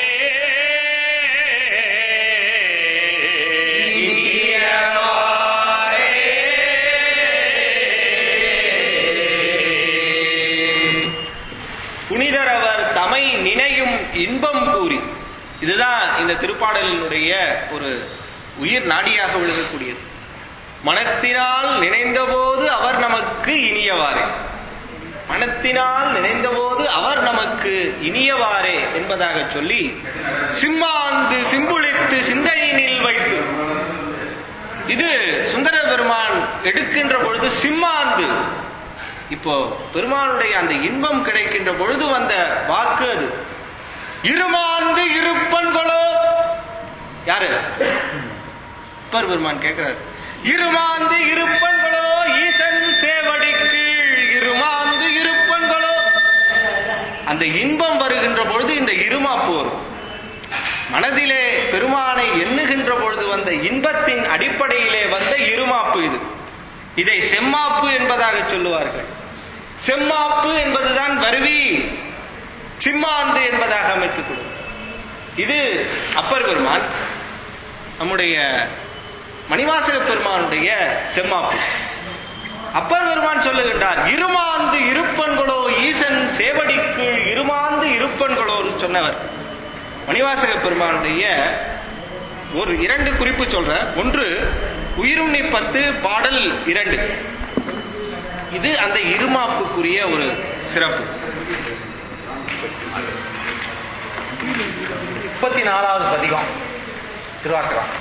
புனிதர் அவர் தமை நினையும் இன்பம் கூறி இதுதான் இந்த திருப்பாடலினுடைய ஒரு உயிர் நாடியாக விழுகக்கூடியது மனத்தினால் நினைந்தபோது அவர் நமக்கு இனியவாறே மனத்தினால் நினைந்தபோது அவர் நமக்கு இனியவாறே என்பதாக சொல்லி சிம்மாந்து சிம்புளித்து சிந்தையினில் வைத்து இது சுந்தர பெருமான் எடுக்கின்ற பொழுது சிம்மாந்து இப்போ பெருமானுடைய அந்த இன்பம் கிடைக்கின்ற பொழுது வந்த வாக்கு அது இருமாந்து இருப்பன்களோ யாரு அப்பர் பெருமான் கேட்கிறார் இருமாந்து இருப்பன்களோ ஈசன் சேவடிக்கு இருமாந்து இருப்பன்களோ அந்த இன்பம் வருகின்ற பொழுது இந்த இருமாப்பு வரும் மனதிலே பெருமானை எண்ணுகின்ற பொழுது வந்த இன்பத்தின் அடிப்படையிலே வந்த இருமாப்பு இது இதை செம்மாப்பு என்பதாக சொல்லுவார்கள் செம்மாப்பு என்பதுதான் வருவி சிம்மாந்து என்பதாக அமைத்துக் கொள்ளும் இது அப்பர் பெருமான் நம்முடைய மணிவாசக பெருமானுடைய செம்மாப்பு அப்பர் பெருமான் சொல்லுகின்றார் இருமாந்து இருப்பன்களோ ஈசன் சேவடிக்கு இருமாந்து இருப்பன்களோ சொன்னவர் மணிவாசக பெருமானுடைய ஒரு இரண்டு குறிப்பு சொல்ற ஒன்று உயிருண்ணி பத்து பாடல் இரண்டு இது அந்த இருமாப்புக்குரிய ஒரு சிறப்பு முப்பத்தி நாலாவது பதிகம் திருவாசகம்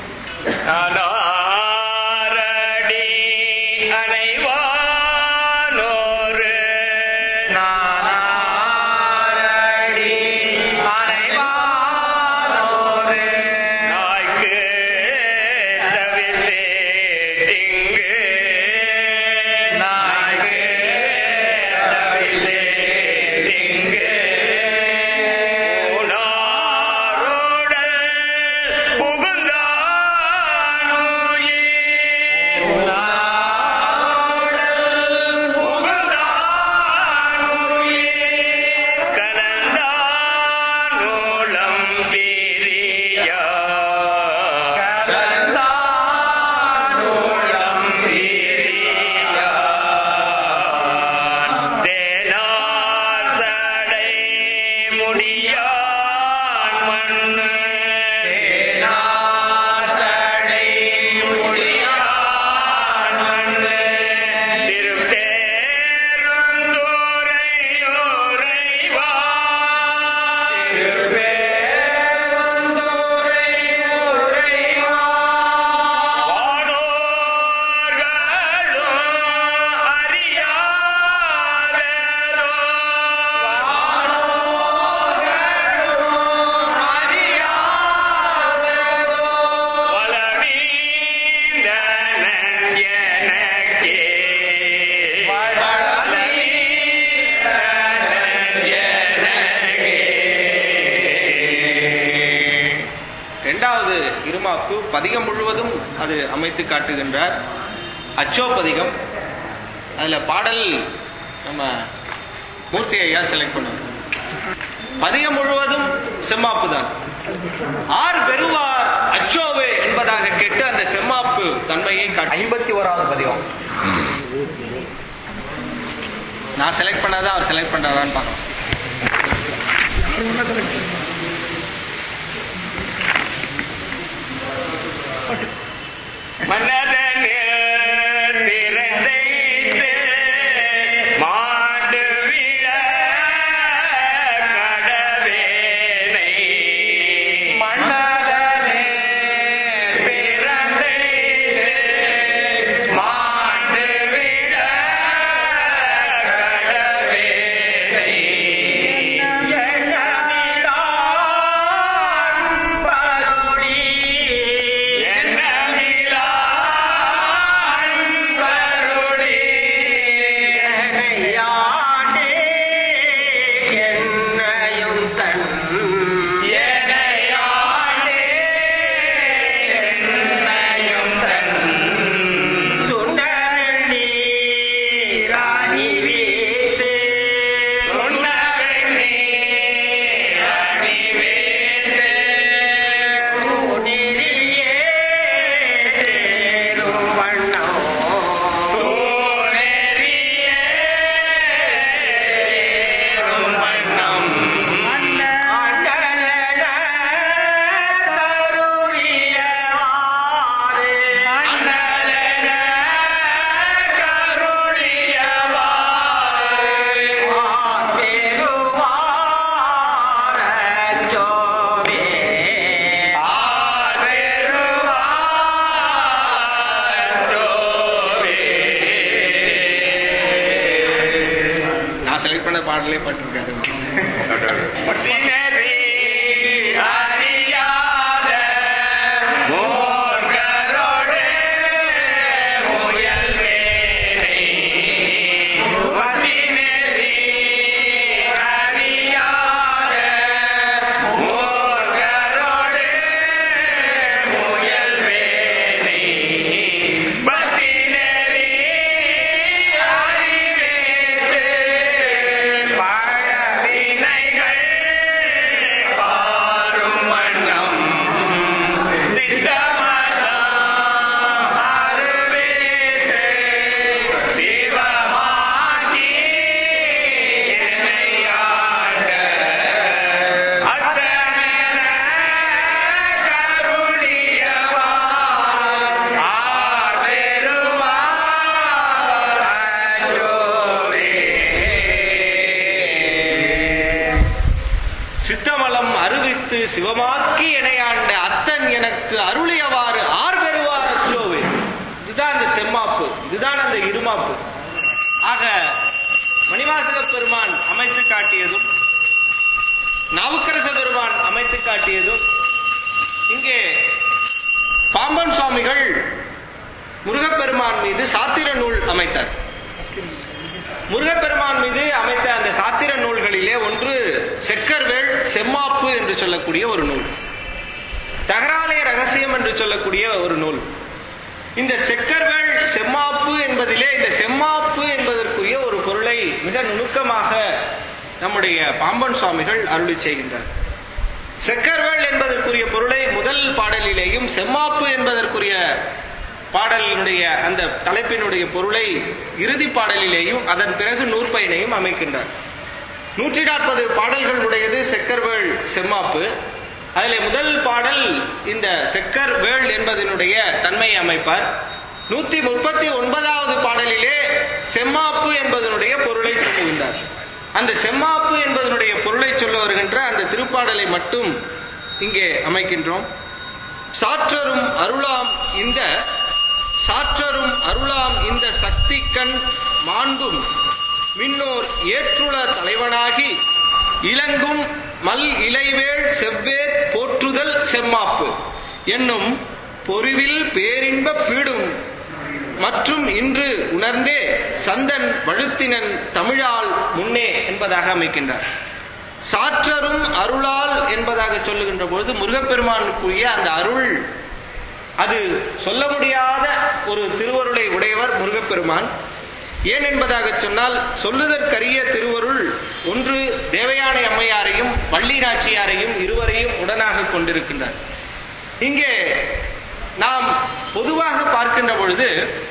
நானாரடி அணைவானோரு நானாரடி அனைவாரோரே. நாய்க்கு தவிசேட்டிங்கு நாய்க்கு தவிசேட்டிங்கு உணாரோடல் புகுந்தானுயிர் புகுந்தானுயிர் கலந்தானோளம் பிரியா கலந்தானோளம் பிரியா தேனாசடை முடியான் மண்ணு நாசடை முடியான் மண்ணு. திருப்பேருந்துரை உரைவா. இரண்டாவது இருமாப்பு பதிகம் முழுவதும் அது அமைத்து காட்டுகின்றார் அச்சோ பதிகம் அதுல பாடல் நம்ம மூர்த்தி ஐயா செலக்ட் பண்ணுவார் பதிகம் முழுவதும் செம்மாப்பு தான் ஆர் பெறுவார் அச்சோவே என்பதாக கேட்டு அந்த செம்மாப்பு தன்மையை காட்டி ஐம்பத்தி ஓராவது பதிகம் நான் செலக்ட் பண்ணாதான் அவர் செலக்ட் பண்றாரான்னு பார்க்கலாம் மன்னதனில் பிறந்தைத்து மாண்டு விழ கடவேனை மன்னதனே பிறந்தைத்து மாண்டு விழ கடவேனை பருடி எண்ணமிலா அழகான பாடலே பாட்டிருக்காரு முத்தினரி அறியாத மூர்க்கரோடு முயல்வேனை. முத்தினரி அறியாத மூர்க்கரோடு முயல்வேனை. பக்தினரி அறிவித்து பழவினைகள் பாரும் வண்ணம் சித்தமலம் அருவித்து சிவமாகி என்னையாண்ட அத்தன கருணியவார் ஆர்வெருவார் அச்சோவே. சித்தமலம் அறிவித்து சிவமாக்கி இணையாண்ட அத்தன் எனக்கு அருளியவாறு ஆர் பெறுவார் அச்சோவே இதுதான் அந்த செம்மாப்பு இதுதான் அந்த இருமாப்பு ஆக மணிவாசக பெருமான் அமைத்து காட்டியதும் நாவுக்கரச பெருமான் அமைத்து காட்டியதும் இங்கே பாம்பன் சுவாமிகள் முருகப்பெருமான் மீது சாத்திர நூல் அமைத்தார் முருகப்பெருமான் மீது அமைத்த அந்த சாத்திர நூல்களிலே ஒன்று செக்கர்வேள் செம்மாப்பு என்று சொல்லக்கூடிய ஒரு நூல் தகராலய ரகசியம் என்று சொல்லக்கூடிய ஒரு நூல் இந்த செக்கர்வேள் செம்மாப்பு என்பதிலே இந்த செம்மாப்பு என்பதற்குரிய ஒரு பொருளை மிக நுணுக்கமாக நம்முடைய பாம்பன் சுவாமிகள் அருளி செய்கின்றார் செக்கர்வேள் என்பதற்குரிய பொருளை முதல் பாடலிலேயும் செம்மாப்பு என்பதற்குரிய பாடலினுடைய அந்த தலைப்பினுடைய பொருளை இறுதி பாடலிலேயும் அதன் பிறகு நூற்பயனையும் அமைக்கின்றார் நூற்றி நாற்பது பாடல்கள் உடையது செக்கர்வேள் செம்மாப்பு அதிலே முதல் பாடல் இந்த செக்கர் வேள் என்பதனுடைய தன்மையை அமைப்பார் நூத்தி முப்பத்தி ஒன்பதாவது பாடலிலே செம்மாப்பு என்பதனுடைய பொருளை சொல்லுகின்றார் அந்த செம்மாப்பு என்பதனுடைய பொருளை சொல்ல வருகின்ற அந்த திருப்பாடலை மட்டும் இங்கே அமைக்கின்றோம் சாற்றரும் அருளாம் இந்த சாற்றரும் அருளாம் இந்த சக்தி கண் மாண்பும் மின்னோர் ஏற்றுள தலைவனாகி இளங்கும் மல் இலைவேள் செவ்வேர் போற்றுதல் செம்மாப்பு என்னும் பொறிவில் பேரின்ப பீடும் மற்றும் இன்று உணர்ந்தே சந்தன் வழுத்தினன் தமிழால் முன்னே என்பதாக அமைக்கின்றார் சாற்றரும் அருளால் என்பதாக சொல்லுகின்ற பொழுது முருகப்பெருமானுக்குரிய அந்த அருள் அது சொல்ல முடியாத ஒரு திருவருளை உடையவர் முருகப்பெருமான் ஏன் என்பதாக சொன்னால் சொல்லுதற்கரிய திருவருள் ஒன்று தேவயானை அம்மையாரையும் வள்ளி நாச்சியாரையும் இருவரையும் உடனாக கொண்டிருக்கின்றார் இங்கே நாம் பொதுவாக பார்க்கின்ற பொழுது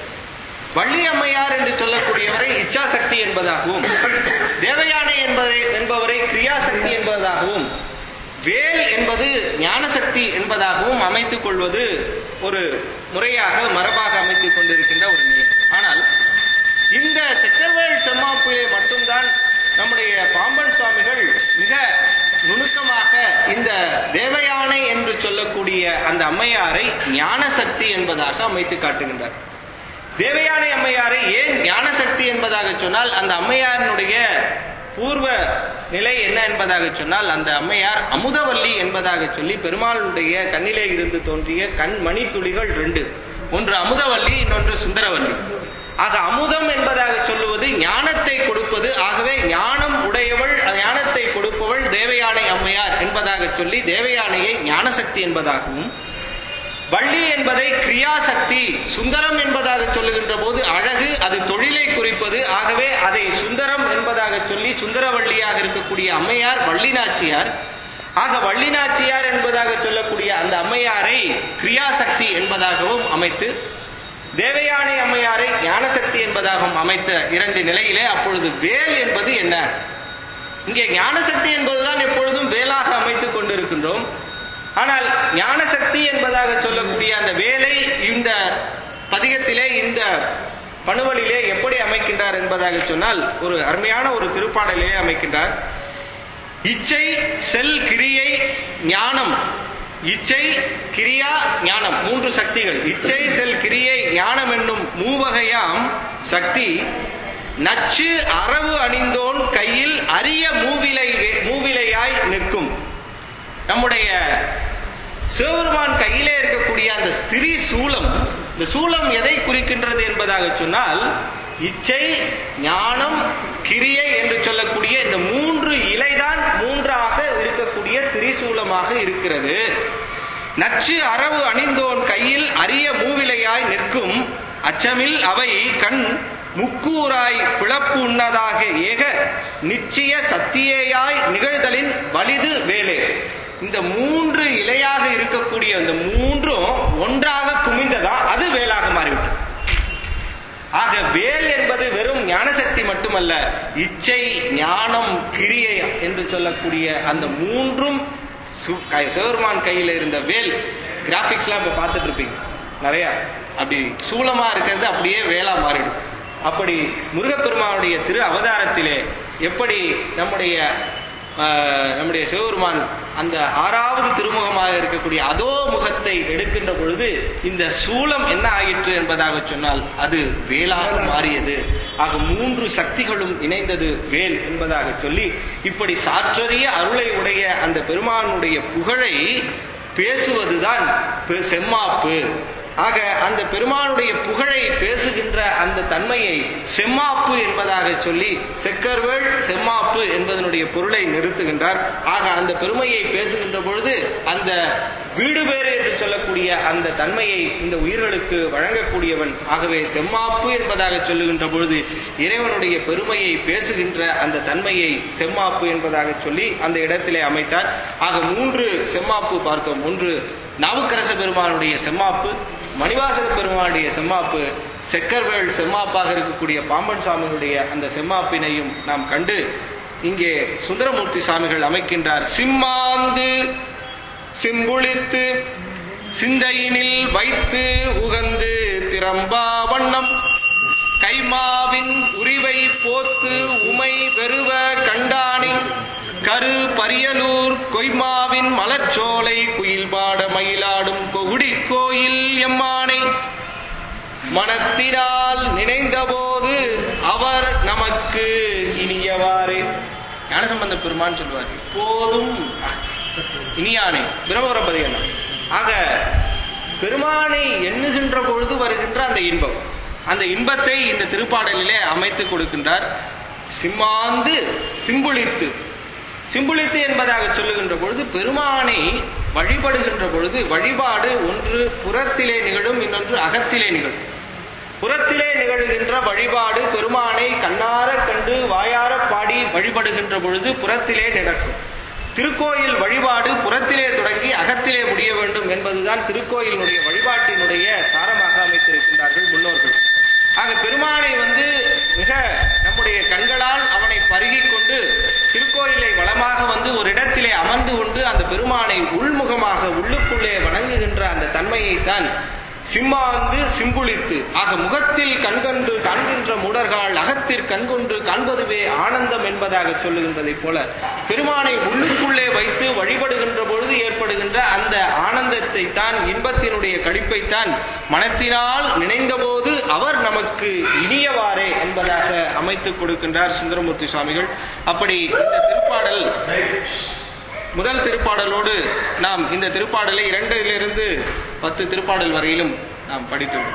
வள்ளி அம்மையார் என்று சொல்லக்கூடியவரை இச்சாசக்தி என்பதாகவும் தேவயானை என்பதை என்பவரை கிரியாசக்தி என்பதாகவும் வேல் என்பது ஞானசக்தி என்பதாகவும் அமைத்துக் கொள்வது ஒரு முறையாக மரபாக அமைத்துக் கொண்டிருக்கின்ற ஒரு நிலை ஆனால் இந்த செக்கர்வேல் செம்மாப்பிலே மட்டும்தான் நம்முடைய பாம்பன் சுவாமிகள் மிக நுணுக்கமாக இந்த தேவயானை என்று சொல்லக்கூடிய அந்த அம்மையாரை ஞானசக்தி என்பதாக அமைத்து காட்டுகின்றார் தேவயானை அம்மையாரை ஏன் ஞானசக்தி என்பதாக சொன்னால் அந்த அம்மையாரினுடைய பூர்வ நிலை என்ன என்பதாக சொன்னால் அந்த அம்மையார் அமுதவல்லி என்பதாக சொல்லி பெருமாளுடைய கண்ணிலே இருந்து தோன்றிய கண் மணி துளிகள் ரெண்டு ஒன்று அமுதவல்லி இன்னொன்று சுந்தரவல்லி ஆக அமுதம் என்பதாக சொல்லுவது ஞானத்தை கொடுப்பது ஆகவே ஞானம் உடையவள் ஞானத்தை கொடுப்பவள் தேவயானை அம்மையார் என்பதாக சொல்லி தேவயானையை ஞானசக்தி என்பதாகவும் வள்ளி என்பதை கிரியாசக்தி சுந்தரம் என்பதாக சொல்லுகின்ற போது அழகு அது தொழிலை குறிப்பது ஆகவே அதை சுந்தரம் என்பதாக சொல்லி சுந்தரவள்ளியாக இருக்கக்கூடிய அம்மையார் வள்ளி நாச்சியார் ஆக வள்ளி நாச்சியார் என்பதாக சொல்லக்கூடிய அந்த அம்மையாரை கிரியாசக்தி என்பதாகவும் அமைத்து தேவயானை அம்மையாரை ஞானசக்தி என்பதாகவும் அமைத்த இரண்டு நிலையிலே அப்பொழுது வேல் என்பது என்ன இங்கே ஞானசக்தி என்பதுதான் எப்பொழுதும் வேலாக அமைத்துக் கொண்டிருக்கின்றோம் ஆனால் ஞானசக்தி என்பதாக சொல்லக்கூடிய அந்த வேலை இந்த பதிகத்திலே இந்த பணுவலிலே எப்படி அமைக்கின்றார் என்பதாக சொன்னால் ஒரு அருமையான ஒரு திருப்பாடலிலே அமைக்கின்றார் இச்சை செல் கிரியை ஞானம் இச்சை கிரியா ஞானம் மூன்று சக்திகள் இச்சை செல் கிரியை ஞானம் என்னும் மூவகையாம் சக்தி நச்சு அரவு அணிந்தோன் கையில் அரிய மூவிலை மூவிலையாய் நிற்கும் நம்முடைய சிவபெருமான் கையிலே இருக்கக்கூடிய அந்த ஸ்திரீ சூலம் இந்த சூலம் எதை குறிக்கின்றது என்பதாக சொன்னால் இச்சை ஞானம் கிரியை என்று சொல்லக்கூடிய இந்த மூன்று இலைதான் மூன்றாக இருக்கக்கூடிய திரிசூலமாக இருக்கிறது நச்சு அரவு அணிந்தோன் கையில் அரிய மூவிலையாய் நிற்கும் அச்சமில் அவை கண் முக்கூராய் பிளப்பு உண்ணதாக ஏக நிச்சய சத்தியேயாய் நிகழ்தலின் வலிது வேலே இந்த மூன்று இலையாக இருக்கக்கூடிய இந்த மூன்றும் ஒன்றாக குமிந்ததா அது வேலாக மாறிவிட்டது ஆக வேல் என்பது வெறும் ஞானசக்தி மட்டுமல்ல இச்சை ஞானம் கிரியை என்று சொல்லக்கூடிய அந்த மூன்றும் சு- கை- சிவபெருமான் கையில இருந்த வேல் கிராபிக்ஸ்லாம் இப்ப பார்த்துட்டு இருப்பீங்க நிறைய அப்படி சூலமா இருக்கிறது அப்படியே வேலா மாறிடும் அப்படி முருகப்பெருமானுடைய திரு அவதாரத்திலே எப்படி நம்முடைய ஆஹ், நம்முடைய சிவபெருமான் அந்த ஆறாவது திருமுகமாக இருக்கக்கூடிய அதோ முகத்தை எடுக்கின்ற பொழுது இந்த சூலம் என்ன ஆயிற்று என்பதாக சொன்னால் அது வேலாக மாறியது ஆக மூன்று சக்திகளும் இணைந்தது வேல் என்பதாக சொல்லி இப்படி சாற்றறிய அருளை உடைய அந்த பெருமானுடைய புகழை பேசுவதுதான் பெ- செம்மாப்பு ஆக அந்த பெருமானுடைய புகழை பேசுகின்ற அந்த தன்மையை செம்மாப்பு என்பதாக சொல்லி செக்கர்வேள் செம்மாப்பு என்பதனுடைய பொருளை நிறுத்துகின்றார் ஆக அந்த பெருமையை பேசுகின்ற பொழுது அந்த வீடு பேறு என்று சொல்லக்கூடிய அந்த தன்மையை இந்த உயிர்களுக்கு வழங்கக்கூடியவன் ஆகவே செம்மாப்பு என்பதாக சொல்லுகின்ற பொழுது இறைவனுடைய பெருமையை பேசுகின்ற அந்த தன்மையை செம்மாப்பு என்பதாக சொல்லி அந்த இடத்திலே அமைத்தார் ஆக மூன்று செம்மாப்பு பார்த்தோம் ஒன்று நாவுக்கரச பெருமானுடைய செம்மாப்பு மணிவாசக பெருமானுடைய செம்மாப்பு செக்கர்வேள் செம்மாப்பாக இருக்கக்கூடிய பாம்பன் சுவாமிகளுடைய அந்த செம்மாப்பினையும் நாம் கண்டு இங்கே சுந்தரமூர்த்தி சுவாமிகள் அமைக்கின்றார் சிம்மாந்து சிம்புளித்து சிந்தையினில் வைத்து உகந்து திறம்பா வண்ணம் கைமாவின் உரிவை போத்து உமை வெறுவ கண்டானி கரு பரியலூர் கொய்மாவின் மலர்ச்சோலை குயில்பாட மயிலாடும் கொகுடி கோயில் எம்மானை மனத்தினால் நினைந்தபோது அவர் நமக்கு இனியவாறே ஞானசம்பந்த பெருமான் சொல்லுவார் இப்போதும் இனியானே பிரம்மபுரபதிகள் ஆக பெருமானை எண்ணுகின்ற பொழுது வருகின்ற அந்த இன்பம் அந்த இன்பத்தை இந்த திருப்பாடலிலே அமைத்து கொடுக்கின்றார் சிம்மாந்து சிம்புளித்து சிம்புளித்து என்பதாக சொல்லுகின்ற பொழுது பெருமானை வழிபடுகின்ற பொழுது வழிபாடு ஒன்று புறத்திலே நிகழும் இன்னொன்று அகத்திலே நிகழும் புறத்திலே நிகழ்கின்ற வழிபாடு பெருமானை கண்ணார கண்டு வாயார பாடி வழிபடுகின்ற பொழுது புறத்திலே நடக்கும் திருக்கோயில் வழிபாடு புறத்திலே தொடங்கி அகத்திலே முடிய வேண்டும் என்பதுதான் திருக்கோயிலினுடைய வழிபாட்டினுடைய சாரமாக அமைத்திருக்கின்றார்கள் முன்னோர்கள் ஆக பெருமானை வந்து மிக நம்முடைய கண்களால் அவனை பருகிக் கொண்டு திருக்கோயிலை வளமாக வந்து ஒரு இடத்திலே அமர்ந்து கொண்டு அந்த பெருமானை உள்முகமாக உள்ளுக்குள்ளே வணங்குகின்ற அந்த தன்மையைத்தான் சிம்மாந்து சிம்புளித்து ஆக முகத்தில் கண்கண்டு காண்கின்ற மூடர்கள் அகத்தில் கண்கொண்டு காண்பதுவே ஆனந்தம் என்பதாக சொல்லுகின்றதைப் போல பெருமானை உள்ளுக்குள்ளே வைத்து வழிபடுகின்ற பொழுது ஏற்படுகின்ற அந்த ஆனந்தத்தை தான் இன்பத்தினுடைய கடிப்பைத்தான் மனத்தினால் நினைந்தபோது அவர் நமக்கு இனியவாறே என்பதாக அமைத்துக் கொடுக்கின்றார் சுந்தரமூர்த்தி சுவாமிகள் அப்படி இந்த திருப்பாடல் முதல் திருப்பாடலோடு நாம் இந்த திருப்பாடலை இரண்டிலிருந்து பத்து திருப்பாடல் வரையிலும் நாம் படித்துள்ளோம்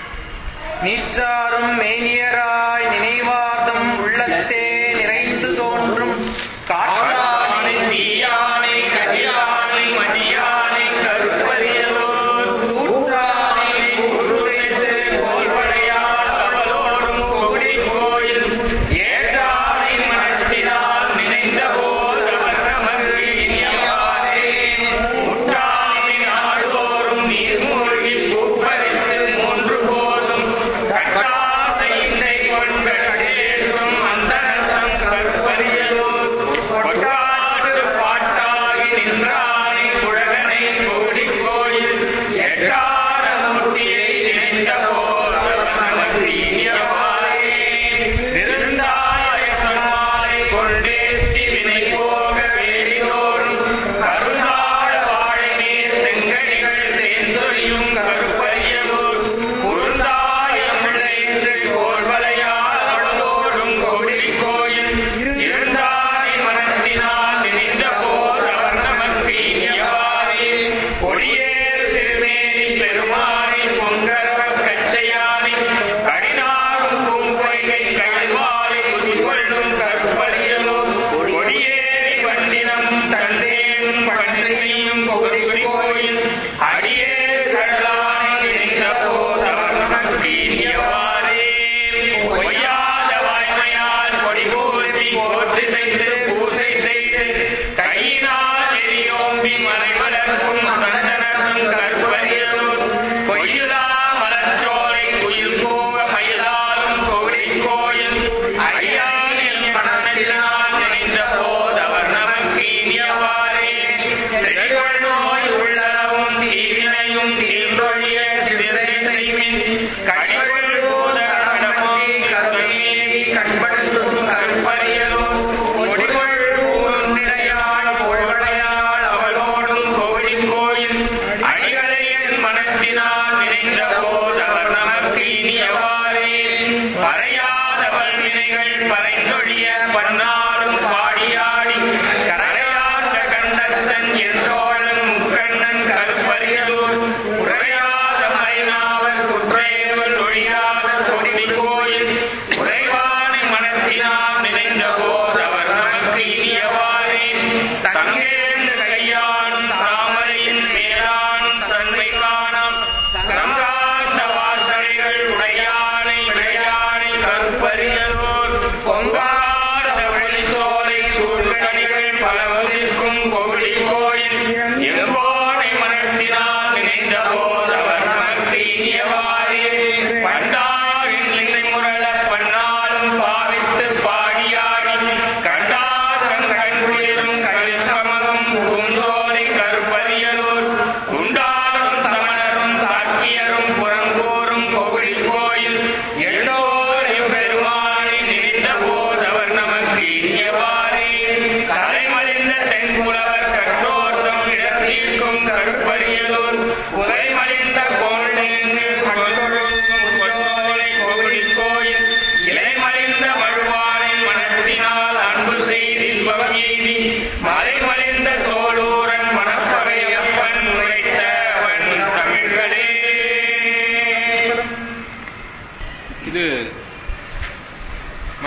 நீற்றாரும் மேனியராய் நினைவார்தம் உள்ளத்தே நிறைந்து தோன்றும் காற்றானை தீயானை கதிரானை மதியானை கருப்பரியலோர் கூற்றானை கூற்றுரைத்து கோல்வளையால் அவளோடும் கொகுடி கோயில் ஏற்றானை மனத்தினால் நினைந்த போது அவர் நமக்கு இனியவாறே முட்டானை நாள்தோறும் நீர்மூழ்கி பூப்பறித்து மூன்று போதும் கட்டாத இன்றை கொண்ட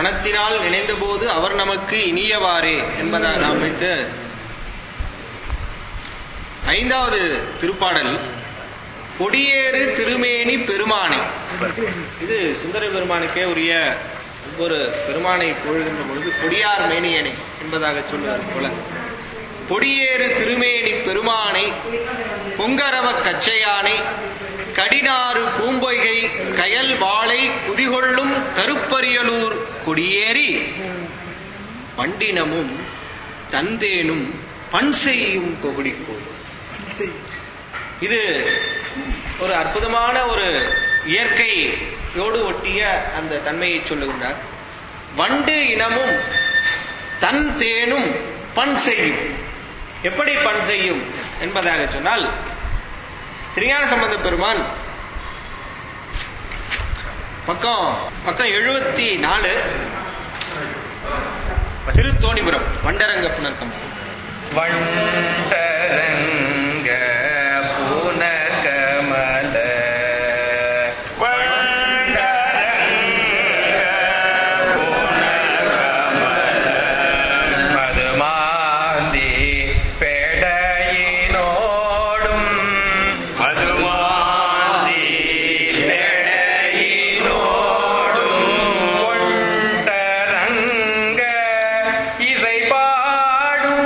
மனத்தினால் நினைந்தபோது அவர் நமக்கு இனியவாறே என்பதாக அமைத்து ஐந்தாவது திருப்பாடல் கொடியேறு திருமேனி பெருமானை இது சுந்தர பெருமானுக்கே உரிய ஒவ்வொரு பெருமானை பொழுகின்ற பொழுது கொடியார் மேனியனை என்பதாக சொல்லுவது போல பொடியேறு திருமேனி பெருமானை பொங்கரவ கச்சையானை கடினாறு பூம்பொய்கை கயல் வாளை குதிகொள்ளும் கருப்பரியலூர் கொடியேறி பண்டினமும் தந்தேனும் பண் செய்யும் கொகுடிக்கோள் இது ஒரு அற்புதமான ஒரு இயற்கையோடு ஒட்டிய அந்த தன்மையை சொல்லுகின்றார் வண்டு இனமும் தன் தேனும் பண் செய்யும் எப்படி பண் செய்யும் என்பதாக சொன்னால் திருஞான சம்பந்த பெருமான் பக்கம் பக்கம் எழுபத்தி நாலு திருத்தோணிபுரம் வண்டரங்க புனர்க்கம் வண்டரங்க புனகமல மதுமாந்தி பெடையினோடும் மதுமாந்தி பெடையினோடும் ஒண்டரங்க இசை பாடும்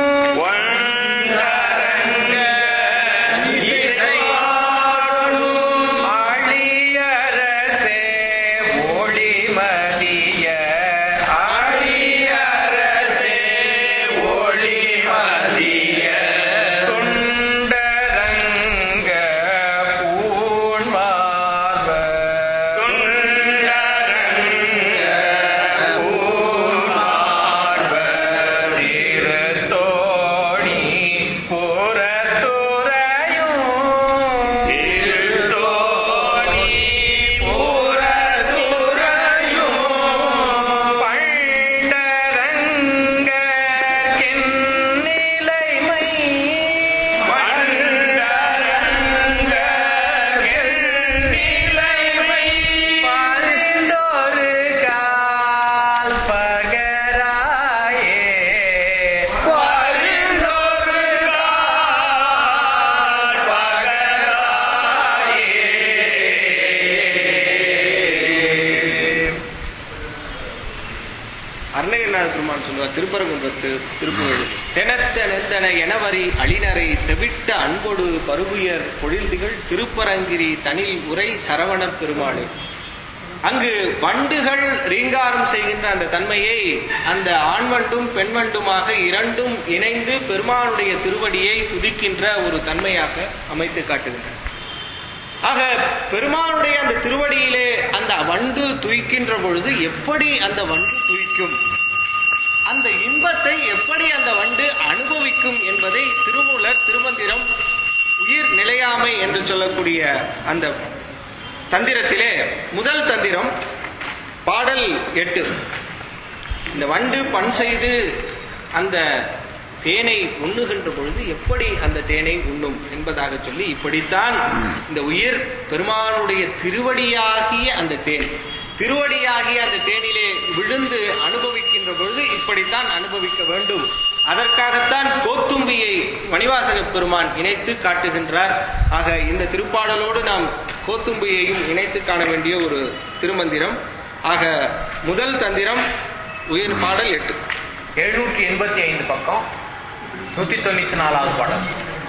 ஒண்டரங்க இசை பாடும் ஆழியரசே ஒளிமதிய ஆழியரசே ஒளிமதிய தொண்டரங்க பூண்மார்ப தொண்டரங்க பூண்மார்ப திருத்தோணி புறத்துறையும் திருத்தோணி புறத்துறையும் பண்டரங்க நிலைமை பண்டரங்க நிலைமை பரிந்தொரு கால் பகராயே பரிந்தொரு கால் பகராயே அருணகிரிநாத பெருமான் சொல்லுவார் திருப்பரங்குன்றத்து திருப்புகழ் தெனத்த நெந்தன எனவரி அழினரை தெவிட்ட அன்பொடு பருகுயர் பொழில்திகள் திருப்பரங்கிரி தனில் உரை சரவணப் பெருமாளே அங்கு வண்டுகள் ரீங்காரம் செய்கின்ற அந்த தன்மையை அந்த ஆண் வண்டும் பெண் வண்டுமாக இரண்டும் இணைந்து பெருமானுடைய திருவடியை துதிக்கின்ற ஒரு தன்மையாக அமைத்து காட்டுகின்றன ஆக பெருமானுடைய அந்த திருவடியிலே அந்த வண்டு துய்க்கின்ற பொழுது எப்படி அந்த வண்டு துய்க்கும் அந்த இன்பத்தை எப்படி அந்த வண்டு அனுபவிக்கும் என்பதை திருமூலர் திருமந்திரம் உயிர் நிலையாமை என்று சொல்லக்கூடிய அந்த தந்திரத்திலே முதல் தந்திரம் பாடல் எட்டு இந்த வண்டு பண் செய்து அந்த தேனை உண்ணுகின்ற பொழுது எப்படி அந்த தேனை உண்ணும் என்பதாக சொல்லி இப்படித்தான் இந்த உயிர் பெருமானுடைய திருவடியாகிய அந்த தேன் திருவடியாகிய அந்த தேனிலே விழுந்து அனுபவிக்கின்ற பொழுது இப்படித்தான் அனுபவிக்க வேண்டும் அதற்காகத்தான் கோத்தும்பியை மணிவாசக பெருமான் இணைத்து காட்டுகின்றார் ஆக இந்த திருப்பாடலோடு நாம் கோத்தும்பியையும் இணைத்து காண வேண்டிய ஒரு திருமந்திரம் ஆக முதல் தந்திரம் உயிர் பாடல் எட்டு எழுநூற்றி எண்பத்தி ஐந்து பக்கம் நூத்தி தொண்ணூத்தி நாலாவது பாடல்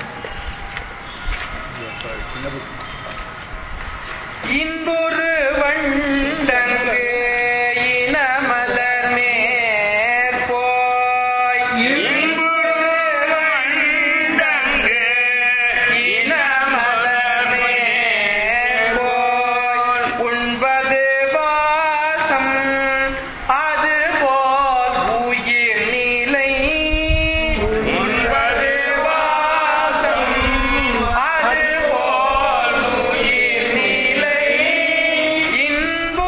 இன்புறு வண்டங்கு இனமலர் மேற்போய் இன்புறு வண்டங்கு இனமலர் மேற்போய் உண்பது வாசம் அது போல் உயிர் நிலை உண்பது வாசம் அது போல் உயிர் நிலை இன்புற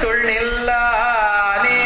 கருத்துள் நில்லானே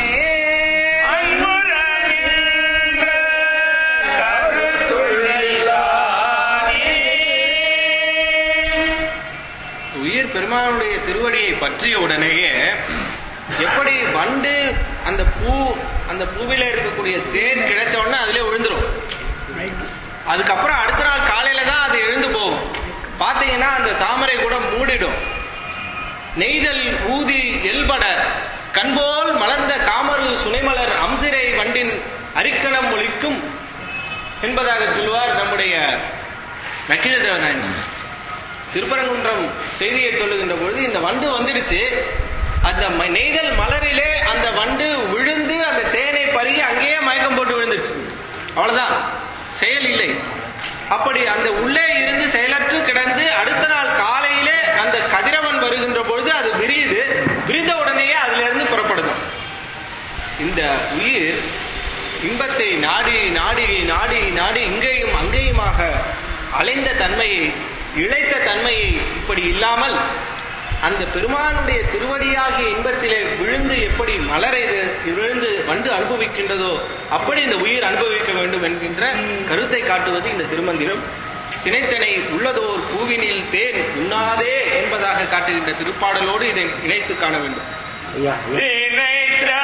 உயிர் பெருமானுடைய திருவடியை பற்றிய உடனேயே எப்படி வண்டு அந்த பூ அந்த பூவில இருக்கக்கூடிய தேன் கிடைத்த உடனே அதுல விழுந்துரும் அதுக்கப்புறம் அடுத்த நாள் காலையில தான் அது எழுந்து போகும் பாத்தீங்கன்னா அந்த தாமரை கூட மூடிடும் நெய்தல் ஊதி எல்பட கண்போல் மலர்ந்த காமரு சுனைமலர் அம்சிரை வண்டின் அரிக்கணம் ஒலிக்கும் என்பதாக சொல்லுவார் நம்முடைய நக்கீரதேவன் திருப்பரங்குன்றம் செய்தியை சொல்லுகின்ற பொழுது இந்த வண்டு வந்துடுச்சு அந்த ம- நெய்தல் மலரிலே அந்த வண்டு விழுந்து அந்த தேனை பருகி அங்கேயே மயக்கம் போட்டு விழுந்துச்சு அவ்வளவுதான் செயல் இல்லை அப்படி அந்த உள்ளே இருந்து செயலற்று கிடந்து அடுத்த நாள் காலையிலே அந்த கதிரவன் வருகின்ற பொழுது அது விரியுது விரிந்த உடனேயே அதுல இருந்து புறப்படுது இந்த உயிர் இன்பத்தை நாடி நாடி நாடி நாடி இங்கேயும் அங்கேயுமாக அலைந்த தன்மையை இழைத்த தன்மையை இப்படி இல்லாமல் அந்த பெருமானுடைய திருவடியாகிய இன்பத்திலே விழுந்து எப்படி மலரை விழுந்து வண்டு அனுபவிக்கின்றதோ அப்படி இந்த உயிர் அனுபவிக்க வேண்டும் என்கின்ற கருத்தை காட்டுவது இந்த திருமந்திரம் திணைத்தனை உள்ளதோர் பூவினில் தேன் உண்ணாதே என்பதாக காட்டுகின்ற திருப்பாடலோடு இதை இணைத்து காண வேண்டும் ஐயா ஐயா.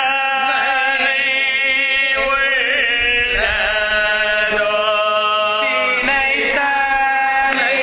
தினைத்தனை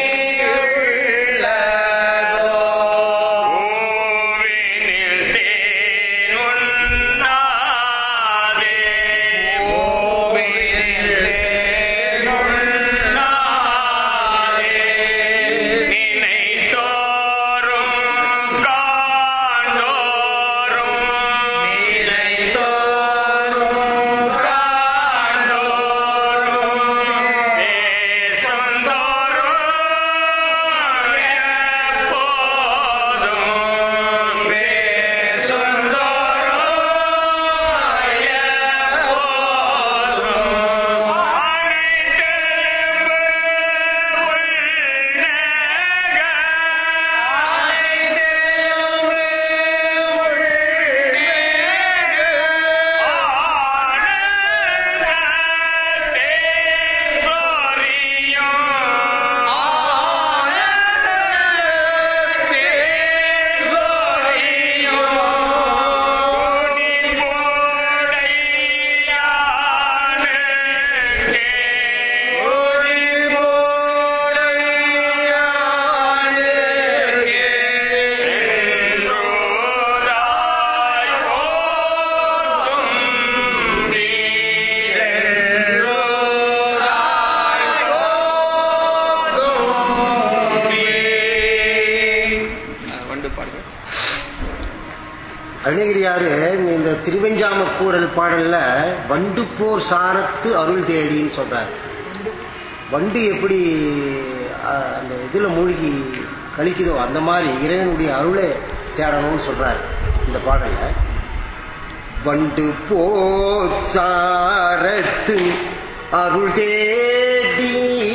அஹ் வண்டு பாடுங்க அருணகிரியாரு இந்த திருவெஞ்சாம கூடல் பாடல்ல வண்டு போர் சாரத்து அருள் தேடின்னு சொல்றாரு வண்டு எப்படி அஹ், அந்த இதுல மூழ்கி கழிக்குதோ அந்த மாதிரி இறைவனுடைய அருளை தேடணும்னு சொல்றாரு இந்த பாடல்ல வண்டு போர் சாரத்து அருள் தேடி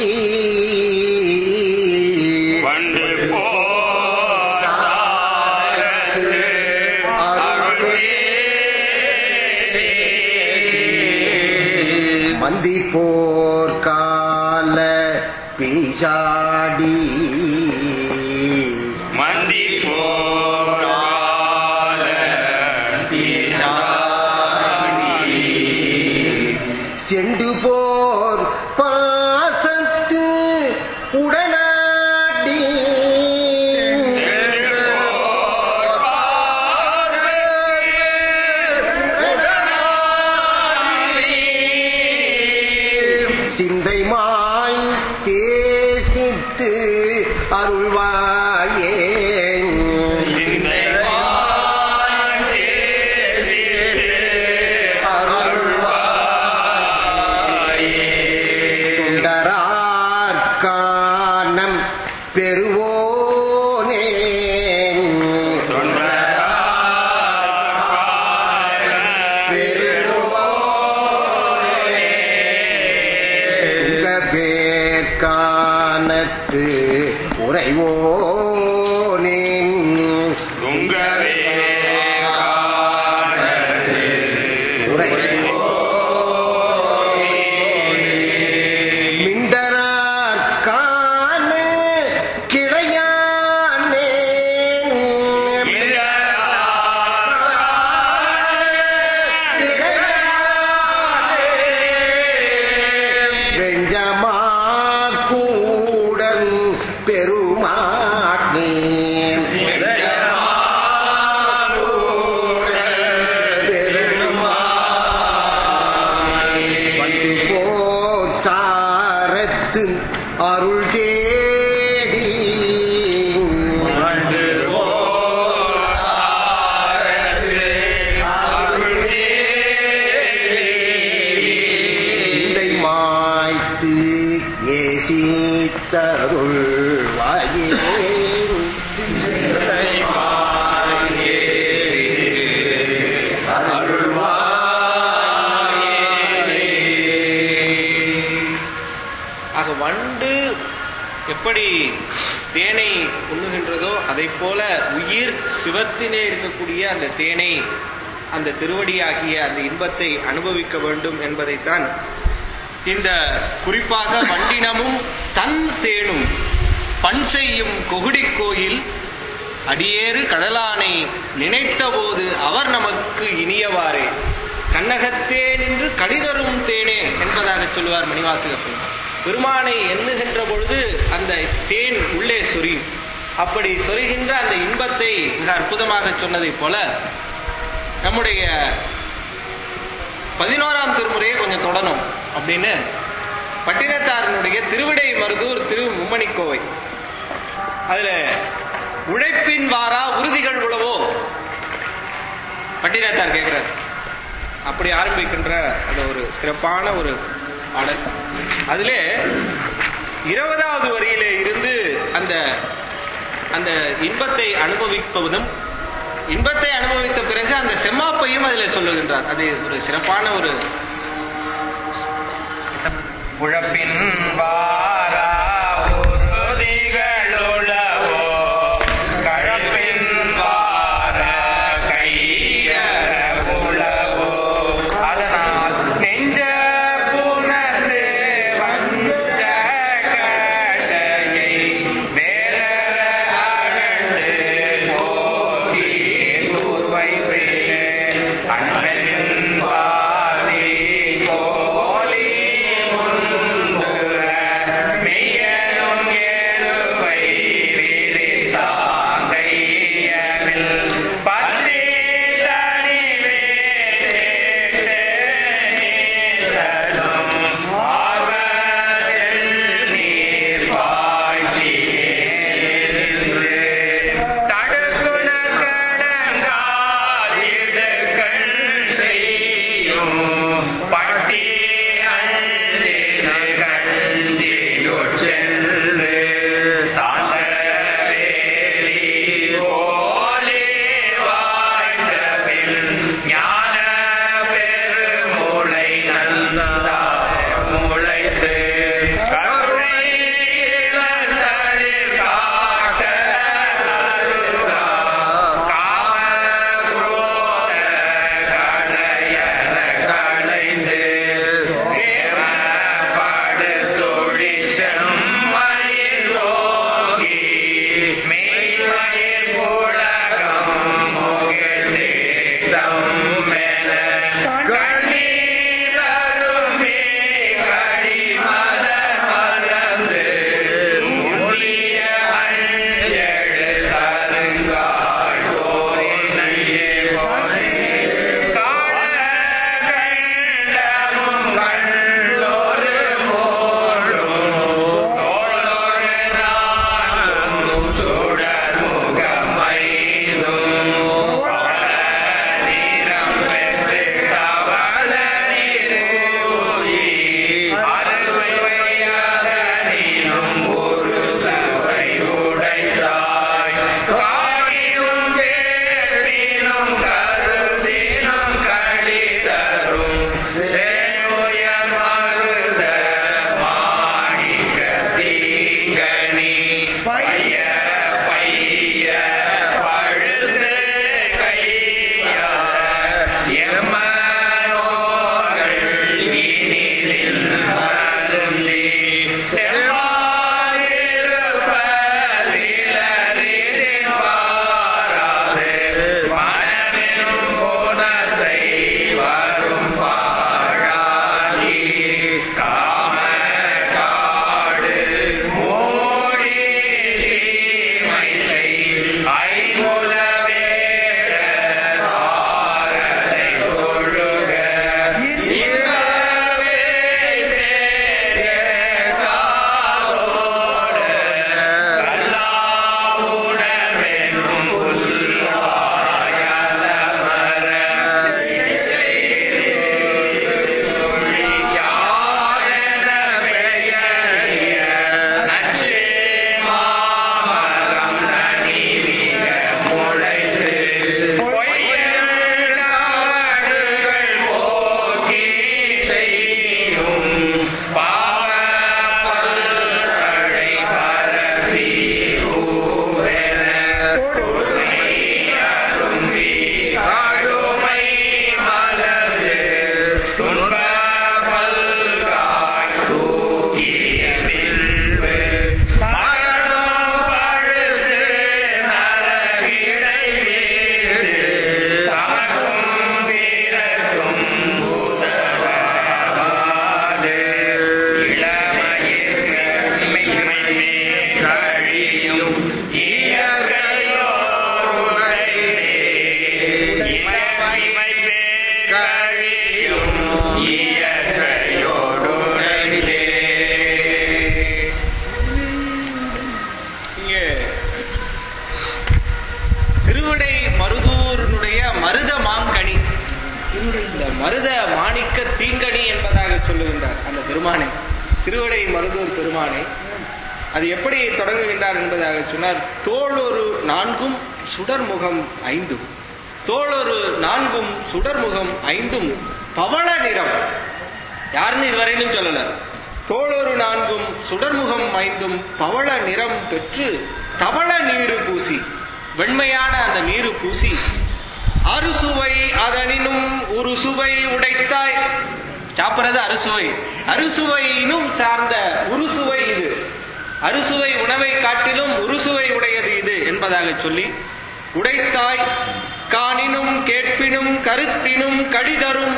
வண்டு போ மந்தி போர் கால பிசாடி மந்தி போரால செண்டு போர் பாசத்து உடனாடி சிந்தை மாய் தேசித்து அருள்வாயே துண்டரார் காணம் பெறுவோனே துங்க வேர்க்கானத்து உறைவோ மாய்த்து அருள் தேடி சிந்தை மாய்த்து ஏசி தருள் வாயே ஆக வண்டு எப்படி தேனை உண்ணுகின்றதோ அதை போல உயிர் சிவத்திலே இருக்கக்கூடிய அந்த தேனை அந்த திருவடியாகிய அந்த இன்பத்தை அனுபவிக்க வேண்டும் என்பதைத்தான் இந்த குறிப்பாக வண்டினமும் தன் தேனும் பண் செய்யும் கொகுடி கோயில் அடியேறு கடலானை நினைத்தபோது அவர் நமக்கு இனியவாறே கண்ணகத்தே நின்று கடிதரும் தேனே என்பதாக சொல்லுவார் மணிவாசகப்பன் பெருமானை எண்ணுகின்ற பொழுது அந்த தேன் உள்ளே சொரியும் அப்படி சொரிகின்ற அந்த இன்பத்தை மிக அற்புதமாக சொன்னதைப் போல நம்முடைய பதினோராம் திருமுறையை கொஞ்சம் தொடரும் அப்படின்னு பட்டினத்தாரனுடைய திருவிடை மருதூர் திரு மும்மணிக்கோவை அதுல உழைப்பின் வாரா உறுதிகள் உழவோ பட்டினத்தார் கேட்கிறார் அப்படி ஆரம்பிக்கின்ற அந்த ஒரு சிறப்பான ஒரு பாடல் அதிலே இருபதாவது வரியிலே இருந்து அந்த அந்த இன்பத்தை அனுபவிப்பதும் இன்பத்தை அனுபவித்த பிறகு அந்த செம்மாப்பையும் அதில் சொல்லுகின்றார் அது ஒரு சிறப்பான ஒரு உழப்பின் வாரா உறுதிகளுளவோ கழப்பின் வார கையற உளவோ அதனால் நெஞ்ச புணர்ந்து வஞ்ச கடையை வேற அகழ்ந்து நோக்கி தூர்வை செய்ய அன்பென் பாதி கோலி முன்புற மெய்யனும் எருவை விரித்தாங்கையனில் பன்றி தனிவே நீர்தலும் ஆர்வத்தில் நீர் பாய்ச்சியே தடுக்குன கடங்காதிடு கண் கழியும் இயற்கையோடுடைந்தே இங்கே திருவிடை மருதூரினுடைய மருத மாங்கனி இந்த மருத மாணிக்க தீங்கனி என்பதாக சொல்லுகின்றார் அந்த பெருமானை திருவிடை மருதூர் பெருமானை அது எப்படி தொடங்குகின்றார் என்பதாக சொன்னார் தோளொரு நான்கும் சுடர்முகம் ஐந்தும் தோளொரு நான்கும் சுடர்முகம் ஐந்தும் பவள நிறம் யாருன்னு இதுவரையிலும் சொல்லல தோளொரு நான்கும் சுடர்முகம் ஐந்தும் பவள நிறம் பெற்று தவள நீரு பூசி வெண்மையான அந்த நீரு பூசி அறுசுவை அதனினும் ஒரு சுவை உடைத்தாய் சாப்பிடுறது அறுசுவை அறுசுவையினும் சார்ந்த உருசுவை இது அறுசுவை உணவை காட்டிலும் உருசுவை உடையது இது என்பதாக சொல்லி உடைத்தாய் காணினும் கேட்பினும் கருத்தினும் கடிதரும்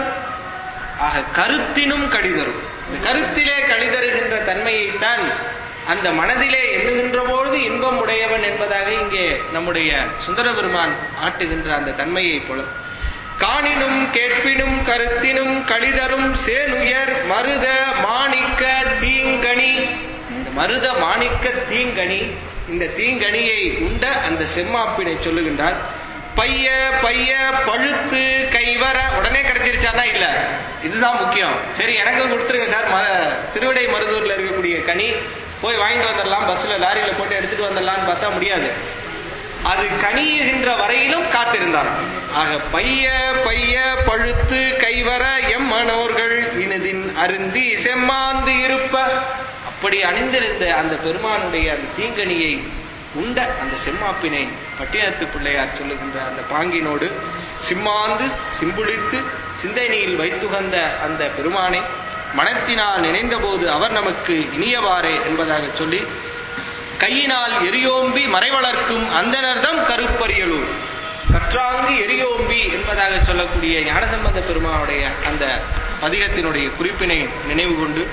ஆக கருத்தினும் கடிதரும் இந்த கருத்திலே கடிதருகின்ற தன்மையைத்தான் அந்த மனதிலே எண்ணுகின்ற பொழுது இன்பம் உடையவன் என்பதாக இங்கே நம்முடைய சுந்தர பெருமான் ஆட்டுகின்ற அந்த தன்மையை போல காணினும் கேட்பினும் கருத்தினும் கழிதரும் சேனுயர் மருத மாணிக்க தீங்கனி இந்த மருத மாணிக்க தீங்கனி இந்த தீங்கனியை உண்ட அந்த செம்மாப்பினை சொல்லுகின்றார் பைய பைய பழுத்து கைவர உடனே கிடைச்சிருச்சானா இல்ல இதுதான் முக்கியம் சரி எனக்கு கொடுத்துருங்க சார் ம- திருவிடை மருதூர்ல இருக்கக்கூடிய கனி போய் வாங்கிட்டு வந்துடலாம் பஸ்ல லாரியில போட்டு எடுத்துட்டு வந்துடலாம்னு பார்த்தா முடியாது அது கனியுகின்ற வரையிலும் காத்திருந்தார் ஆக பைய பைய பழுத்து கைவர எம் மனோர்கள் இனதின் அருந்தி செம்மாந்து இருப்ப அப்படி அணிந்திருந்த அந்த பெருமானுடைய அந்த தீங்கனியை உண்ட அந்த செம்மாப்பினை பட்டினத்து பிள்ளையார் சொல்லுகின்ற அந்த பாங்கினோடு சிம்மாந்து சிம்புளித்து சிந்தனையில் வைத்துகந்த அந்த பெருமானை மனத்தினால் நினைந்தபோது அவர் நமக்கு இனியவாறே என்பதாக சொல்லி கையினால் எரியோம்பி மறைவளர்க்கும் அந்தனர்தம் கருப்பரியலூர் கற்றாங்கு எரியோம்பி என்பதாக சொல்லக்கூடிய ஞானசம்பந்த பெருமானுடைய அந்த பதிகத்தினுடைய குறிப்பினை நினைவு கொண்டு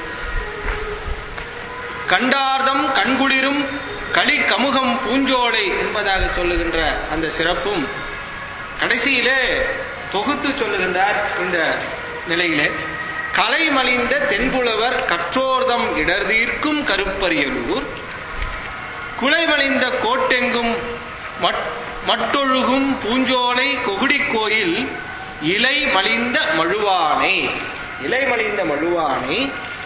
கண்டார்தம் கண்குளிரும் களி கமுகம் பூஞ்சோலை என்பதாக சொல்லுகின்ற அந்த சிறப்பும் கடைசியிலே தொகுத்து சொல்லுகின்றார் இந்த நிலையிலே கலைமலிந்த தென்புலவர் கற்றோர்தம் இடர்தீர்க்கும் கருப்பரியலூர் குலைமலிந்த கோட்டெங்கும் மட்- மட்டொழுகும் பூஞ்சோலை கொகுடி கோயில் இலை மலிந்த மழுவானை இலை மலிந்த மழுவானை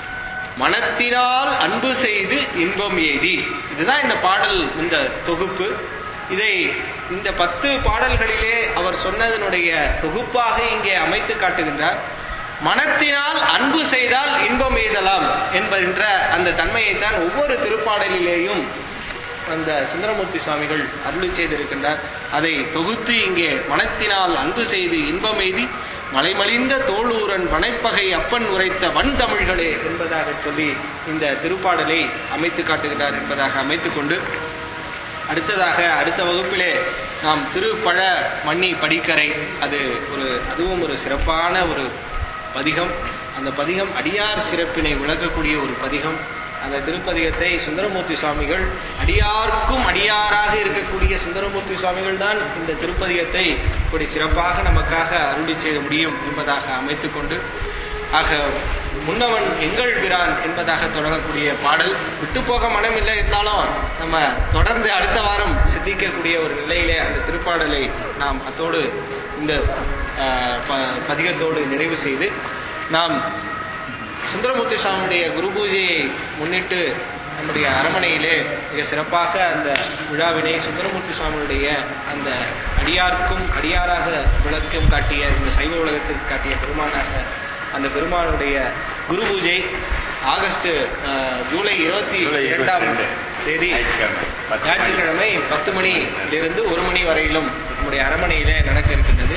மனத்தினால் அன்பு செய்து இன்பம் எய்தி இதுதான் இந்த பாடல் இந்த தொகுப்பு இதை இந்த பத்து பாடல்களிலே அவர் சொன்னதனுடைய தொகுப்பாக இங்கே அமைத்து காட்டுகின்றார் மனத்தினால் அன்பு செய்தால் இன்பம் எய்தலாம் என்கின்ற அந்த தன்மையைத்தான் ஒவ்வொரு திருப்பாடலிலேயும் அந்த சுந்தரமூர்த்தி சுவாமிகள் அருளி செய்திருக்கின்றார் அதை தொகுத்து இங்கே மனத்தினால் அன்பு செய்து இன்பம் எய்தி மலைமலிந்த தோளூரன் வனைப்பகை அப்பன் உரைத்த வன் தமிழ்களே என்பதாக சொல்லி இந்த திருப்பாடலை அமைத்து காட்டுகிறார் என்பதாக அமைத்துக் கொண்டு அடுத்ததாக அடுத்த வகுப்பிலே நாம் திருப்பழ மண்ணி படிக்கரை அது ஒரு அதுவும் ஒரு சிறப்பான ஒரு பதிகம் அந்த பதிகம் அடியார் சிறப்பினை விளக்கக்கூடிய ஒரு பதிகம் அந்த திருப்பதிகத்தை சுந்தரமூர்த்தி சுவாமிகள் அடியார்க்கும் அடியாராக இருக்கக்கூடிய சுந்தரமூர்த்தி சுவாமிகள் தான் இந்த திருப்பதிகத்தை இப்படி சிறப்பாக நமக்காக அருளி செய்ய முடியும் என்பதாக அமைத்துக் கொண்டு ஆக முன்னவன் எங்கள் பிரான் என்பதாக தொடங்கக்கூடிய பாடல் விட்டு போக மனம் இல்லை இருந்தாலும் நம்ம தொடர்ந்து அடுத்த வாரம் சித்திக்கக்கூடிய ஒரு நிலையிலே அந்த திருப்பாடலை நாம் அத்தோடு இந்த ஆஹ், ப- பதிகத்தோடு நிறைவு செய்து நாம் சுந்தரமூர்த்தி சுவாமியுடைய குரு பூஜையை முன்னிட்டு நம்முடைய அரமனையிலே மிக சிறப்பாக அந்த விழாவினை சுந்தரமூர்த்தி சுவாமியுடைய அந்த அடியார்க்கும் அடியாராக விளக்கம் காட்டிய இந்த சைவ உலகத்திற்கு காட்டிய பெருமானாக அந்த பெருமானுடைய குரு பூஜை ஆகஸ்ட் அஹ், ஜூலை இருபத்தி ஜூலை இரண்டாம் 22 தேதி ஞாயிற்றுக்கிழமை பத்து மணி. ஞாயிற்றுக்கிழமை பத்து மணியிலிருந்து ஒரு மணி வரையிலும் நம்முடைய அரமனையிலே நடக்க இருக்கின்றது